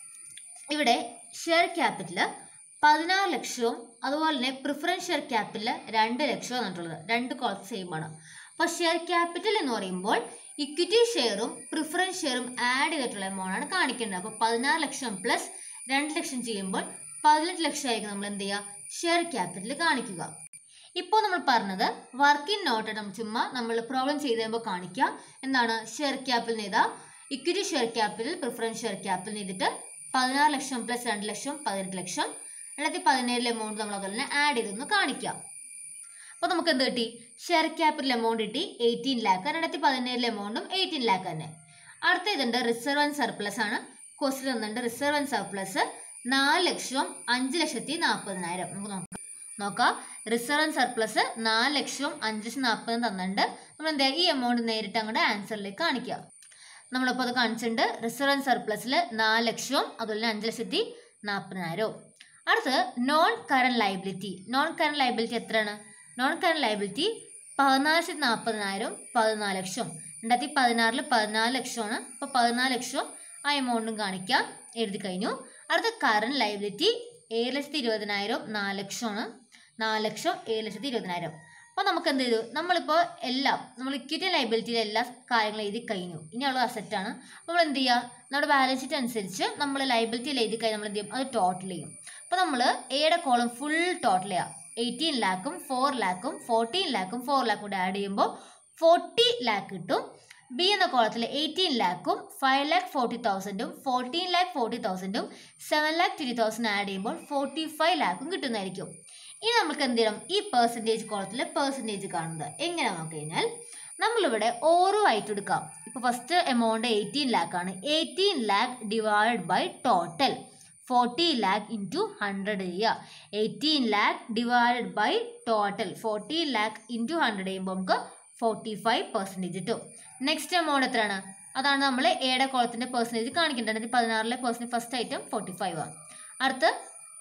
ഇവിടെ ഷെയർ ക്യാപിറ്റൽ പതിനാറ് ലക്ഷവും അതുപോലെ തന്നെ പ്രിഫറൻസ് ഷെയർ ക്യാപിറ്റൽ രണ്ട് ലക്ഷവും വന്നിട്ടുള്ളത് രണ്ട് കോളത്ത് സെയിം ആണ് അപ്പോൾ ഷെയർ ക്യാപിറ്റൽ എന്ന് പറയുമ്പോൾ ഇക്വിറ്റി ഷെയറും പ്രിഫറൻസ് ഷെയറും ആഡ് ചെയ്തിട്ടുള്ള എമൗണ്ട് ആണ് കാണിക്കേണ്ടത് അപ്പോൾ പതിനാറ് ലക്ഷം പ്ലസ് രണ്ട് ലക്ഷം ചെയ്യുമ്പോൾ പതിനെട്ട് ലക്ഷമായിരിക്കും നമ്മൾ എന്ത് ചെയ്യുക ഷെയർ ക്യാപിറ്റൽ കാണിക്കുക ഇപ്പോൾ നമ്മൾ പറഞ്ഞത് വർക്കിംഗ് നോട്ട് നമ്മൾ ചുമ്മാ നമ്മൾ പ്രോബ്ലം ചെയ്ത് കഴിയുമ്പോൾ കാണിക്കുക എന്താണ് ഷെയർ ക്യാപിറ്റൽ ചെയ്താൽ equity share capital preference share capital ചെയ്തിട്ട് പതിനാറ് ലക്ഷം പ്ലസ് രണ്ട് ലക്ഷം പതിനെട്ട് ലക്ഷം രണ്ടായിരത്തി പതിനേഴിലെ എമൗണ്ട് നമ്മൾ അതുപോലെ തന്നെ ആഡ് ചെയ്തൊന്ന് കാണിക്കാം അപ്പോൾ നമുക്ക് എന്ത് കിട്ടി ഷെയർ ക്യാപിറ്റൽ എമൗണ്ട് കിട്ടി എയ്റ്റീൻ ലാക്ക് രണ്ടായിരത്തി പതിനേഴിലെ എമൗണ്ടും എയ്റ്റീൻ ലാക്ക് തന്നെ അടുത്ത ഇതുണ്ട് റിസർവ് ആൻഡ് സർപ്ലസ് ആണ് ക്വസ്റ്റ്യൻ തന്നിട്ടുണ്ട് റിസർവ് ആൻഡ് സർപ്ലസ് നാല് ലക്ഷവും അഞ്ച് ലക്ഷത്തി നാൽപ്പതിനായിരം നമുക്ക് നോക്കാം നോക്കാം റിസർവ് ആൻഡ് സർപ്ലസ് നാല് ലക്ഷവും അഞ്ച് ലക്ഷം നാൽപ്പതും തന്നിട്ടുണ്ട് നമ്മൾ എന്താ ഈ എമൗണ്ട് നേരിട്ട് അങ്ങോട്ട് ആൻസറിലേക്ക് കാണിക്കുക നമ്മളിപ്പോൾ അത് കാണിച്ചിട്ടുണ്ട് റിസർവ് ആൻഡ് സർപ്ലസിൽ നാല് ലക്ഷവും അതുപോലെ തന്നെ അഞ്ച് ലക്ഷത്തി നാൽപ്പതിനായിരവും അടുത്തത് non current liability non current liability എത്രയാണ് നോൺ കറണ്ട് ലൈബിലിറ്റി പതിനാല് ലക്ഷത്തി നാൽപ്പതിനായിരം പതിനാല് ലക്ഷം രണ്ടായിരത്തി പതിനാറിൽ പതിനാല് ലക്ഷമാണ് അപ്പോൾ പതിനാല് ലക്ഷം ആ എമൗണ്ടും കാണിക്കാം എഴുതി കഴിഞ്ഞു അടുത്ത കറണ്ട് ലൈബിലിറ്റി ഏഴ് ലക്ഷത്തി ഇരുപതിനായിരം നാല് ലക്ഷമാണ് നാല് ലക്ഷം ഏഴ് ലക്ഷത്തി ഇരുപതിനായിരം അപ്പോൾ നമുക്ക് എന്ത് ചെയ്തു നമ്മളിപ്പോൾ എല്ലാം നമ്മൾ ഇക്വിറ്റി ലൈബിലിറ്റിയിലെ എല്ലാ കാര്യങ്ങളും എഴുതി കഴിഞ്ഞു ഇനിയുള്ള അസറ്റാണ് നമ്മൾ എന്ത് ചെയ്യുക നമ്മുടെ ബാലൻസ് ഷീറ്റ് അനുസരിച്ച് നമ്മൾ ലൈബിലിറ്റിയിൽ എഴുതി കഴിഞ്ഞാൽ നമ്മൾ എന്ത് ചെയ്യും അത് ടോട്ടൽ ചെയ്യും അപ്പോൾ നമ്മൾ എയുടെ കോളം ഫുൾ ടോട്ടൽ ചെയ്യുക എയ്റ്റീൻ ലാക്കും ഫോർ ലാക്കും ഫോർട്ടീൻ ലാക്കും ഫോർ ലാക്കും കൂടെ ആഡ് ചെയ്യുമ്പോൾ ഫോർട്ടി ലാക്ക് കിട്ടും ബി എന്ന കോളത്തിൽ എയ്റ്റീൻ ലാക്കും ഫൈവ് ലാക്ക് ഫോർട്ടി തൗസൻഡും ഫോർട്ടീൻ ലാക്ക് ഫോർട്ടി തൗസൻഡും seven lakh twenty thousand add ചെയ്യുമ്പോൾ ഫോർട്ടി ഫൈവ് ലാക്കും കിട്ടുന്നതായിരിക്കും ഇനി നമുക്ക് എന്ത് ചെയ്യണം ഈ പെർസെൻറ്റേജ് കോളത്തിൽ പെർസെൻറ്റേജ് കാണുന്നത് എങ്ങനെ നോക്കി കഴിഞ്ഞാൽ നമ്മളിവിടെ ഓരോ ആയിട്ട് എടുക്കാം ഇപ്പോൾ ഫസ്റ്റ് എമൗണ്ട് എയ്റ്റീൻ ലാക്ക് ആണ് eighteen lakh divide by total forty lakh into hundred ചെയ്യുക eighteen lakh divided by total forty lakh into hundred ചെയ്യുമ്പോൾ നമുക്ക് ഫോർട്ടി ഫൈവ് പെർസെൻറ്റേജ് കിട്ടും നെക്സ്റ്റ് എമൗണ്ട് എത്രയാണ് അതാണ് നമ്മൾ എയുടെ കോളത്തിൻ്റെ പെർസെൻറ്റേജ് കാണിക്കേണ്ടത് രണ്ടായിരത്തി പതിനാറിലെ percentage first item forty five ആണ് അടുത്ത്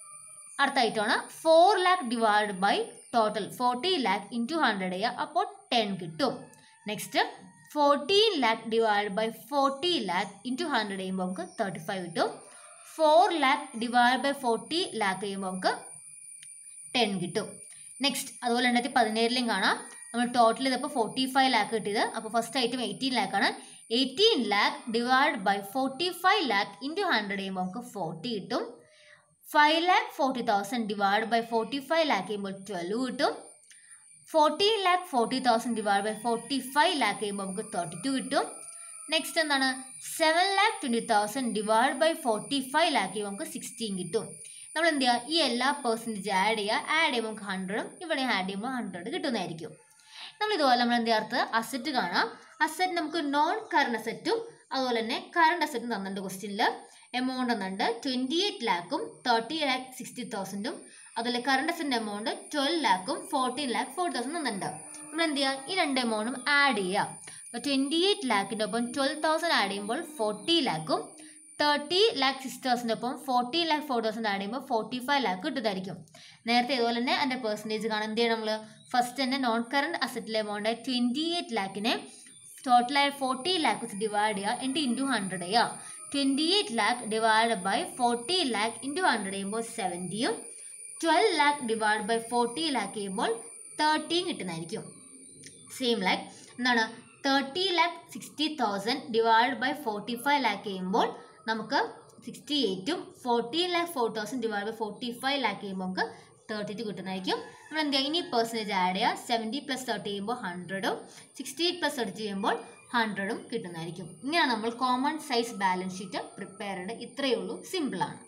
അടുത്ത ഐറ്റമാണ് four lakh divide by total forty lakh into hundred ചെയ്യുക അപ്പോൾ ടെൻ കിട്ടും next fourteen lakh divide by forty lakh into hundred ചെയ്യുമ്പോൾ നമുക്ക് തേർട്ടി ഫൈവ് കിട്ടും four lakh divide by forty lakh ചെയ്യുമ്പോൾ നമുക്ക് ടെൻ കിട്ടും നെക്സ്റ്റ് അതുപോലെ രണ്ടായിരത്തി പതിനേഴിലും കാണാം നമ്മൾ ടോട്ടൽ ചെയ്തപ്പോൾ ഫോർട്ടി ഫൈവ് ലാക്ക് കിട്ടിയത് അപ്പോൾ ഫസ്റ്റ് ഐറ്റം എയ്റ്റീൻ ലാക്കാണ് eighteen lakh divide by forty five lakh into hundred ചെയ്യുമ്പോൾ നമുക്ക് ഫോർട്ടി കിട്ടും five lakh forty thousand divide by forty five lakh ചെയ്യുമ്പോൾ ട്വൽവ് കിട്ടും fourteen lakh forty thousand divide by forty five lakh ചെയ്യുമ്പോൾ നമുക്ക് തേർട്ടി ടു കിട്ടും നെക്സ്റ്റ് എന്താണ് seven lakh twenty thousand divide by forty five lakh ചെയ്യുമ്പോൾ നമുക്ക് സിക്സ്റ്റീൻ കിട്ടും നമ്മൾ എന്ത് ചെയ്യുക ഈ എല്ലാ പെർസെൻറ്റേജ് ആഡ് ചെയ്യുക ആഡ് ചെയ്യുമ്പോൾ നമുക്ക് ഹൺഡ്രഡും ഇവിടെ ആഡ് ചെയ്യുമ്പോൾ ഹൺഡ്രഡ് കിട്ടുന്നതായിരിക്കും നമ്മൾ ഇതുപോലെ നമ്മൾ എന്ത് ചെയ്യാത്ത അസറ്റ് കാണാം അസറ്റ് നമുക്ക് നോൺ കറണ്ട് അസറ്റും അതുപോലെ തന്നെ കറണ്ട് അസറ്റും തന്നിട്ടുണ്ട് ക്വസ്റ്റ്യനിൽ എമൗണ്ട് തന്നിട്ടുണ്ട് ട്വൻറ്റി എയ്റ്റ് ലാക്കും തേർട്ടി ലാക്ക് സിക്സ്റ്റി തൗസൻഡും അതുപോലെ കറണ്ട് അസറ്റിൻ്റെ എമൗണ്ട് ട്വൽവ് ലാക്കും ഫോർട്ടീൻ ലാക്ക് ഫോർട്ടി തൗസൻഡ് തന്നിട്ടുണ്ട് നമ്മൾ എന്ത് ചെയ്യുക ഈ രണ്ട് എമൗണ്ടും ആഡ് ചെയ്യുക അപ്പോൾ ട്വൻറ്റി എയ്റ്റ് ലാക്കിൻ്റെ ഒപ്പം ട്വൽവ് തൗസൻഡ് ആഡ് ചെയ്യുമ്പോൾ ഫോർട്ടി ലാക്കും തേർട്ടി ലാക്ക് സിക്സ് തൗസൻഡ് ഒപ്പം forty lakh four thousand add ചെയ്യുമ്പോൾ ഫോർട്ടി ഫൈവ് ലാക്ക് കിട്ടുന്നതായിരിക്കും നേരത്തെ ഇതുപോലെ തന്നെ അതിൻ്റെ പെർസെൻറ്റേജ് കാണാൻ എന്ത് ചെയ്യണം നമ്മൾ ഫസ്റ്റ് തന്നെ നോൺ കറണ്ട് അസറ്റിലെ എമൗണ്ട് ട്വൻറ്റി എയ്റ്റ് ലാക്കിനെ ടോട്ടലായി ഫോർട്ടി ലാക്ക് വെച്ച് ഡിവൈഡ് ചെയ്യുക എന്നിട്ട് ഇൻറ്റു ഹൺഡ്രഡ് ചെയ്യുക twenty eight lakh divide by forty lakh into hundred ചെയ്യുമ്പോൾ സെവൻറ്റിയും twelve lakh divide by forty lakh ചെയ്യുമ്പോൾ തേർട്ടിയും കിട്ടുന്നതായിരിക്കും സെയിം ലൈക്ക് എന്താണ് thirty lakh sixty thousand divide by forty five lakh ചെയ്യുമ്പോൾ നമുക്ക് സിക്സ്റ്റി എയ്റ്റും fourteen lakh four thousand divide by forty five lakh ചെയ്യുമ്പോൾ നമുക്ക് തേർട്ടി ടു കിട്ടുന്നതായിരിക്കും നമ്മൾ എന്ത് ചെയ്യുക ഇനി പെർസെൻറ്റേജ് ആഡ് ചെയ്യുക സെവൻറ്റി പ്ലസ് തേർട്ടി ചെയ്യുമ്പോൾ ഹൺഡ്രഡും സിക്സ്റ്റി എയ്റ്റ് പ്ലസ് തേർട്ടി ചെയ്യുമ്പോൾ ഹൺഡ്രഡും കിട്ടുന്നതായിരിക്കും ഇങ്ങനെയാണ് നമ്മൾ common size balance sheet prepare ചെയ്യേണ്ടത് ഇത്രയേ ഉള്ളൂ സിമ്പിളാണ്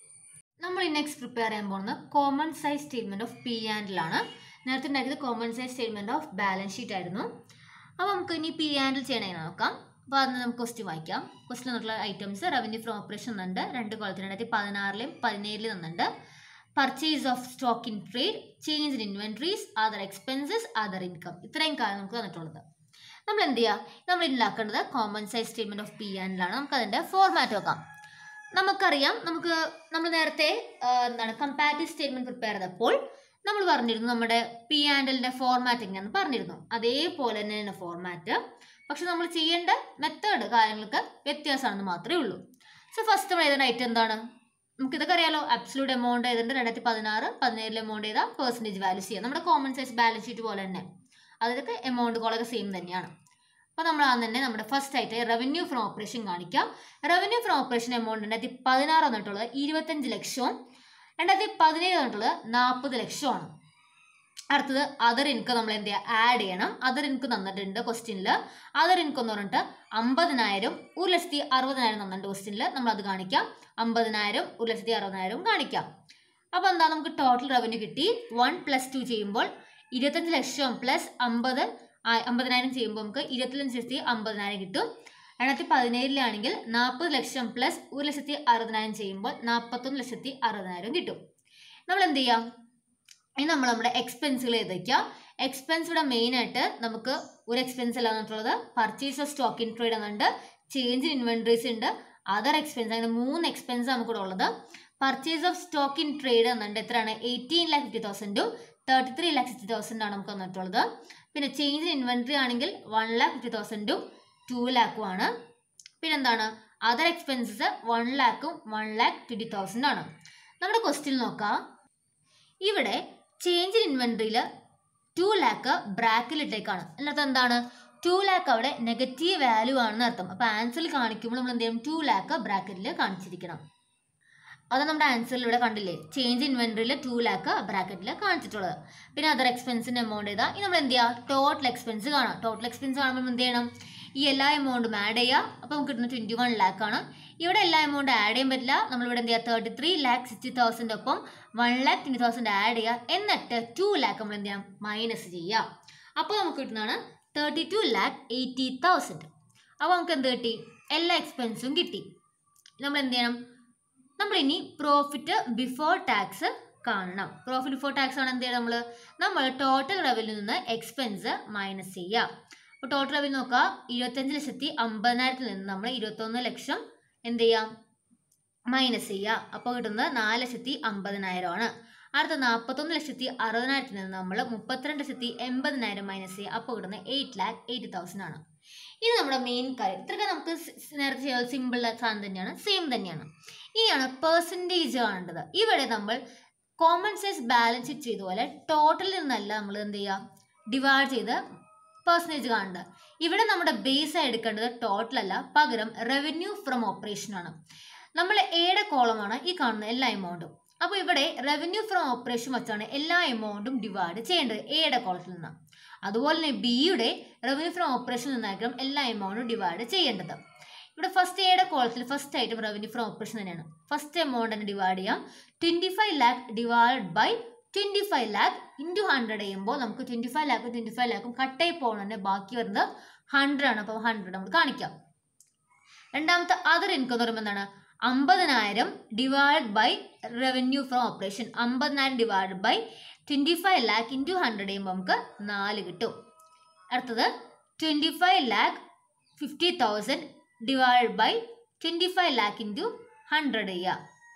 നമ്മൾ ഈ നെക്സ്റ്റ് പ്രിപ്പയർ ചെയ്യാൻ പോകുന്നത് common size statement of P ആൻഡിലാണ് നേരത്തെ ഉണ്ടാക്കിയത് common size statement of balance sheet ആയിരുന്നു അപ്പോൾ നമുക്ക് ഇനി പി ആൻഡിൽ ചെയ്യണേ നോക്കാം അപ്പോൾ അതിന് നമുക്ക് ക്വസ്റ്റ്യൻ വായിക്കാം ക്വസ്റ്റ്യൻ എന്നുള്ള ഐറ്റംസ് റവന്യൂ ഫ്രം ഓപ്പറേഷൻ തന്നുണ്ട് രണ്ട് കൊല്ലത്തിൽ രണ്ടായിരത്തി പതിനാറിലും പതിനേഴിലും തന്നുണ്ട് purchase of stock in trade change in inventories other expenses other income ഇത്രയും കാര്യം നമുക്ക് തന്നിട്ടുള്ളത് നമ്മൾ എന്ത് ചെയ്യുക നമ്മൾ ഉണ്ടാക്കേണ്ടത് common size statement of P ആൻഡിലാണ് നമുക്ക് അതിൻ്റെ ഫോർമാറ്റ് നോക്കാം നമുക്കറിയാം നമുക്ക് നമ്മൾ നേരത്തെ ആ, എന്താണ് കമ്പാരിറ്റീവ് സ്റ്റേറ്റ്മെൻറ്റ് പ്രിപ്പയർ ചെയ്തപ്പോൾ നമ്മൾ പറഞ്ഞിരുന്നു നമ്മുടെ പി ആൻഡലിൻ്റെ ഫോർമാറ്റ് എങ്ങനെയാണെന്ന് പറഞ്ഞിരുന്നു അതേപോലെ തന്നെയാണ് ഫോർമാറ്റ് പക്ഷെ നമ്മൾ ചെയ്യേണ്ട മെത്തേഡ് കാര്യങ്ങൾക്ക് വ്യത്യാസമാണെന്ന് മാത്രമേ ഉള്ളൂ സോ ഫസ്റ്റ് നമ്മൾ എഴുതുന്ന ഐറ്റം എന്താണ് നമുക്ക് ഇതൊക്കെ അറിയാലോ അബ്സലൂട്ട് എമൗണ്ട് ഏതുണ്ട് രണ്ടായിരത്തി പതിനാറ് പതിനേഴിൽ എമൗണ്ട് ചെയ്താൽ പെർസെൻറ്റേജ് വാല്യൂ ചെയ്യാം നമ്മുടെ കോമൺ സൈസ് ബാലൻസ് ഷീറ്റ് പോലെ തന്നെ അതൊക്കെ എമൗണ്ട് കോളൊക്കെ സെയിം തന്നെയാണ് അപ്പോൾ നമ്മൾ ആ തന്നെ നമ്മുടെ ഫസ്റ്റ് ആയിട്ട് റവന്യൂ ഫ്രം ഓപ്പറേഷൻ കാണിക്കാം റവന്യൂ ഫ്രം ഓപ്പറേഷൻ എമൗണ്ട് രണ്ടായിരത്തി പതിനാറ് വന്നിട്ടുള്ളത് ഇരുപത്തഞ്ച് ലക്ഷവും രണ്ടായിരത്തി പതിനേഴ് വന്നിട്ടുള്ളത് നാൽപ്പത് ലക്ഷമാണ് അടുത്തത് അതർ ഇൻകം നമ്മൾ എന്ത് ചെയ്യുക ആഡ് ചെയ്യണം അതർ ഇൻകം തന്നിട്ടുണ്ട് ക്വസ്റ്റ്യനിൽ അതർ ഇൻകം എന്ന് പറഞ്ഞിട്ട് അമ്പതിനായിരം ഒരു ലക്ഷത്തി അറുപതിനായിരം തന്നിട്ടുണ്ട് ക്വസ്റ്റ്യനിൽ നമ്മൾ അത് കാണിക്കാം അമ്പതിനായിരം ഒരു ലക്ഷത്തി അറുപതിനായിരം കാണിക്കാം അപ്പോൾ എന്താ നമുക്ക് ടോട്ടൽ റവന്യൂ കിട്ടി വൺ പ്ലസ് ടു ചെയ്യുമ്പോൾ ഇരുപത്തഞ്ച് ലക്ഷം പ്ലസ് അമ്പത് അമ്പതിനായിരം ചെയ്യുമ്പോൾ നമുക്ക് ഇരുപത്തിയഞ്ച് ലക്ഷത്തി അമ്പതിനായിരം കിട്ടും രണ്ടായിരത്തി പതിനേഴിലാണെങ്കിൽ നാൽപ്പത് ലക്ഷം പ്ലസ് ഒരു ലക്ഷത്തി അറുപതിനായിരം ചെയ്യുമ്പോൾ നാൽപ്പത്തൊന്ന് ലക്ഷത്തി അറുപതിനായിരം കിട്ടും നമ്മൾ എന്ത് ചെയ്യാം ഇനി നമ്മൾ നമ്മുടെ എക്സ്പെൻസുകൾ എഴുതിക്കാം എക്സ്പെൻസ് ഇവിടെ മെയിൻ ആയിട്ട് നമുക്ക് ഒരു എക്സ്പെൻസ് അല്ല എന്നിട്ടുള്ളത് purchase of stock in trade എന്നുണ്ട് ചേഞ്ച് ഇൻ ഇൻവെൻട്രീസ് ഉണ്ട് അതർ എക്സ്പെൻസ് അങ്ങനെ മൂന്ന് എക്സ്പെൻസ് നമുക്കിവിടെ ഉള്ളത് purchase of stock in trade എന്നുണ്ട് എത്രയാണ് എയ്റ്റീൻ ലാക്ക് ഫിഫ്റ്റി തൗസൻഡും thirty three lakh sixty thousand ആണ് നമുക്ക് വന്നിട്ടുള്ളത് പിന്നെ ചേഞ്ച് ഇൻ ഇൻവെൻട്രി ആണെങ്കിൽ വൺ ലാക്ക് ഫിഫ്റ്റി തൗസൻഡും ടു ലാക്കും ആണ് പിന്നെന്താണ് അതർ എക്സ്പെൻസസ് വൺ ലാക്കും വൺ ലാക്ക് ട്വൻറ്റി തൗസൻഡ് ആണ് നമ്മുടെ ക്വസ്റ്റ്യൻ നോക്കാം ഇവിടെ ചേഞ്ച് ഇൻ ഇൻവെൻട്രിയിൽ ടു ലാക്ക് ബ്രാക്കിലിട്ടേക്കാണ് അതിനകത്ത് എന്താണ് ടു ലാക്ക് അവിടെ നെഗറ്റീവ് വാല്യൂ ആണെന്ന് അർത്ഥം അപ്പോൾ ആൻസറിൽ കാണിക്കുമ്പോൾ നമ്മൾ എന്ത് ചെയ്യും ടു ലാക്ക് ബ്രാക്കറ്റിൽ കാണിച്ചിരിക്കണം അത് നമ്മുടെ ആൻസറിൽ ഇവിടെ കണ്ടില്ലേ ചേഞ്ച് ഇൻവെൻട്രിയിൽ ടു ലാക്ക് ബ്രാക്കറ്റിൽ കാണിച്ചിട്ടുള്ളത് പിന്നെ അതർ എക്സ്പെൻസിൻ്റെ എമൗണ്ട് ചെയ്താൽ ഇനി നമ്മൾ എന്ത് ചെയ്യുക ടോട്ടൽ എക്സ്പെൻസ് കാണാം ടോട്ടൽ എക്സ്പെൻസ് കാണുമ്പോൾ നമ്മൾ എന്ത് ചെയ്യണം ഈ എല്ലാ എമൗണ്ടും ആഡ് ചെയ്യുക അപ്പോൾ നമുക്ക് കിട്ടുന്ന ട്വൻറ്റി വൺ ലാക്ക് ആണ് ഇവിടെ എല്ലാ എമൗണ്ട് ആഡ് ചെയ്യാൻ പറ്റില്ല നമ്മളിവിടെ എന്ത് ചെയ്യുക thirty three lakh sixty thousand ഒപ്പം one lakh twenty thousand add ചെയ്യുക എന്നിട്ട് ടു ലാക്ക് നമ്മൾ എന്ത് ചെയ്യാം മൈനസ് ചെയ്യുക അപ്പോൾ നമുക്ക് കിട്ടുന്നതാണ് thirty two lakh eighty thousand അപ്പോൾ നമുക്ക് എന്ത് കിട്ടി എല്ലാ എക്സ്പെൻസും കിട്ടി നമ്മൾ എന്ത് ചെയ്യണം നമ്മൾ ഇനി പ്രോഫിറ്റ് ബിഫോർ ടാക്സ് കാണണം പ്രോഫിറ്റ് ബിഫോർ ടാക്സ് ആണ് എന്ത് ചെയ്യുക നമ്മൾ നമ്മൾ ടോട്ടൽ റവന്യൂ നിന്ന് എക്സ്പെൻസ് മൈനസ് ചെയ്യുക അപ്പോൾ ടോട്ടൽ റവന്യൂ നോക്കുക ഇരുപത്തഞ്ച് ലക്ഷത്തി അമ്പതിനായിരത്തിൽ നിന്ന് നമ്മൾ ഇരുപത്തൊന്ന് ലക്ഷം എന്ത് ചെയ്യാം മൈനസ് ചെയ്യുക അപ്പോൾ കിട്ടുന്നത് നാല് ലക്ഷത്തി അമ്പതിനായിരം ആണ് അടുത്ത നാൽപ്പത്തൊന്ന് ലക്ഷത്തി അറുപതിനായിരത്തിൽ നിന്ന് നമ്മൾ മുപ്പത്തിരണ്ട് ലക്ഷത്തി എൺപതിനായിരം മൈനസ് ചെയ്യുക അപ്പോൾ കിട്ടുന്നത് എയ്റ്റ് ലാക്ക് എയ്റ്റ് തൗസൻഡ് ആണ് ഇത് നമ്മുടെ മെയിൻ കാര്യം ഇത്രയൊക്കെ നമുക്ക് സ് നേരത്തെ ചെയ്യാൻ സിമ്പിൾ സാധനം തന്നെയാണ് സെയിം തന്നെയാണ് ഇനിയാണ് പെർസെൻറ്റേജ് കാണേണ്ടത് ഇവിടെ നമ്മൾ കോമൺ സൈസ് ബാലൻസ് ഷീറ്റ് ചെയ്ത പോലെ ടോട്ടലിൽ നിന്നല്ല നമ്മൾ എന്ത് ചെയ്യുക ഡിവൈഡ് ചെയ്ത് പെർസെൻറ്റേജ് കാണേണ്ടത് ഇവിടെ നമ്മുടെ ബേസ് ആയി എടുക്കേണ്ടത് ടോട്ടൽ അല്ല പകരം റവന്യൂ ഫ്രം ഓപ്പറേഷൻ ആണ് നമ്മൾ എയുടെ കോളമാണ് ഈ കാണുന്ന എല്ലാ എമൗണ്ടും അപ്പോൾ ഇവിടെ റവന്യൂ ഫ്രം ഓപ്പറേഷൻ വെച്ചാണ് എല്ലാ എമൗണ്ടും ഡിവൈഡ് ചെയ്യേണ്ടത് എയുടെ കോളത്തിൽ നിന്ന് അതുപോലെ തന്നെ ബിയുടെ റവന്യൂ ഫ്രം ഓപ്പറേഷൻ നിന്നായിരിക്കണം എല്ലാ എമൗണ്ടും ഡിവൈഡ് ചെയ്യേണ്ടത് ഇവിടെ ഫസ്റ്റ് എയുടെ കോളത്തിൽ first item revenue from operation തന്നെയാണ് ഫസ്റ്റ് എമൗണ്ട് തന്നെ ഡിവൈഡ് ചെയ്യാം twenty five lakh divide by twenty five lakh into hundred ചെയ്യുമ്പോൾ നമുക്ക് ട്വൻറ്റി ഫൈവ് ലാക്കും ട്വൻറ്റി ഫൈവ് ലാക്കും കട്ടായി പോകണം തന്നെ ബാക്കി വരുന്നത് ഹൺഡ്രഡ് ആണ് അപ്പോൾ ഹൺഡ്രഡ് നമ്മൾ കാണിക്കാം രണ്ടാമത്തെ അതർ ഇൻകം എന്ന് പറയുമ്പോൾ എന്താണ് അമ്പതിനായിരം divide by revenue from operation അമ്പതിനായിരം divide by twenty five lakh into hundred ചെയ്യുമ്പോൾ നമുക്ക് നാല് കിട്ടും അടുത്തത് twenty five lakh fifty thousand divide by twenty five lakh into hundred ചെയ്യുക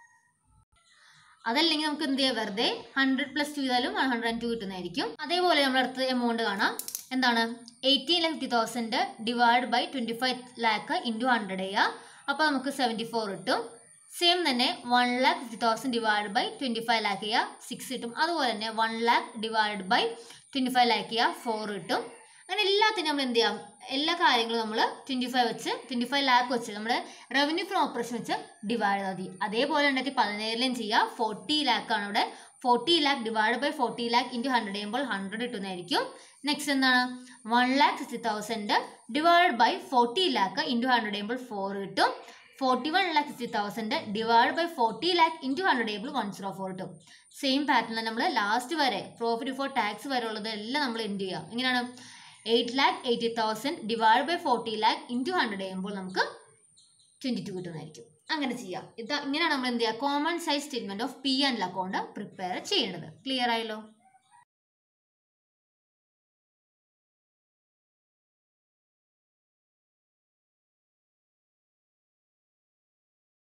അതല്ലെങ്കിൽ നമുക്ക് എന്ത് ചെയ്യാം വെറുതെ ഹൺഡ്രഡ് പ്ലസ് ടു ചെയ്താലും ഹൺഡ്രഡ് ആൻഡ് ടു കിട്ടുന്നതായിരിക്കും അതേപോലെ നമ്മൾ അടുത്ത എമൗണ്ട് കാണാം എന്താണ് eighteen lakh fifty thousand divide by twenty five lakh into hundred ചെയ്യുക അപ്പോൾ നമുക്ക് സെവൻറ്റി ഫോർ കിട്ടും സെയിം തന്നെ one lakh fifty thousand divide by twenty five lakh ചെയ്യുക സിക്സ് കിട്ടും അതുപോലെ തന്നെ one lakh divide by twenty five lakh ചെയ്യുക ഫോർ കിട്ടും അങ്ങനെ എല്ലാത്തിനും നമ്മൾ എന്ത് ചെയ്യാം എല്ലാ കാര്യങ്ങളും നമ്മൾ ട്വൻറ്റി ഫൈവ് വെച്ച് ട്വൻറ്റി ഫൈവ് ലാക്ക് വെച്ച് നമ്മുടെ റവന്യൂ ഫ്രം ഓപ്പറേഷൻ വെച്ച് ഡിവൈഡ് ചെയ്താൽ മതി അതേപോലെ രണ്ടായിരത്തി പതിനേഴിലും ചെയ്യുക ഫോർട്ടി ലാക്കാണ് ഇവിടെ forty lakh divide by forty lakh into hundred ചെയ്യുമ്പോൾ ഹൺഡ്രഡ് കിട്ടുന്നതായിരിക്കും നെക്സ്റ്റ് എന്താണ് one lakh sixty thousand divide by forty lakh into hundred ചെയ്യുമ്പോൾ ഫോർ കിട്ടും forty one lakh sixty thousand divide by forty lakh into hundred ചെയ്യുമ്പോൾ വൺ സീറോ ഫോർ കിട്ടും സെയിം പാറ്റേൺ നമ്മൾ last വരെ profit before tax വരെ ഉള്ളത് എല്ലാം നമ്മൾ എന്ത് ചെയ്യുക എങ്ങനെയാണ് eight lakh eighty thousand divide by forty lakh into hundred ചെയ്യുമ്പോൾ നമുക്ക് ട്വൻറ്റി ടു കിട്ടുന്നതായിരിക്കും അങ്ങനെ ചെയ്യാം ഇത് ഇങ്ങനെയാണ് നമ്മൾ എന്ത് ചെയ്യുക common size statement of P and account prepare ചെയ്യേണ്ടത് ക്ലിയർ ആയല്ലോ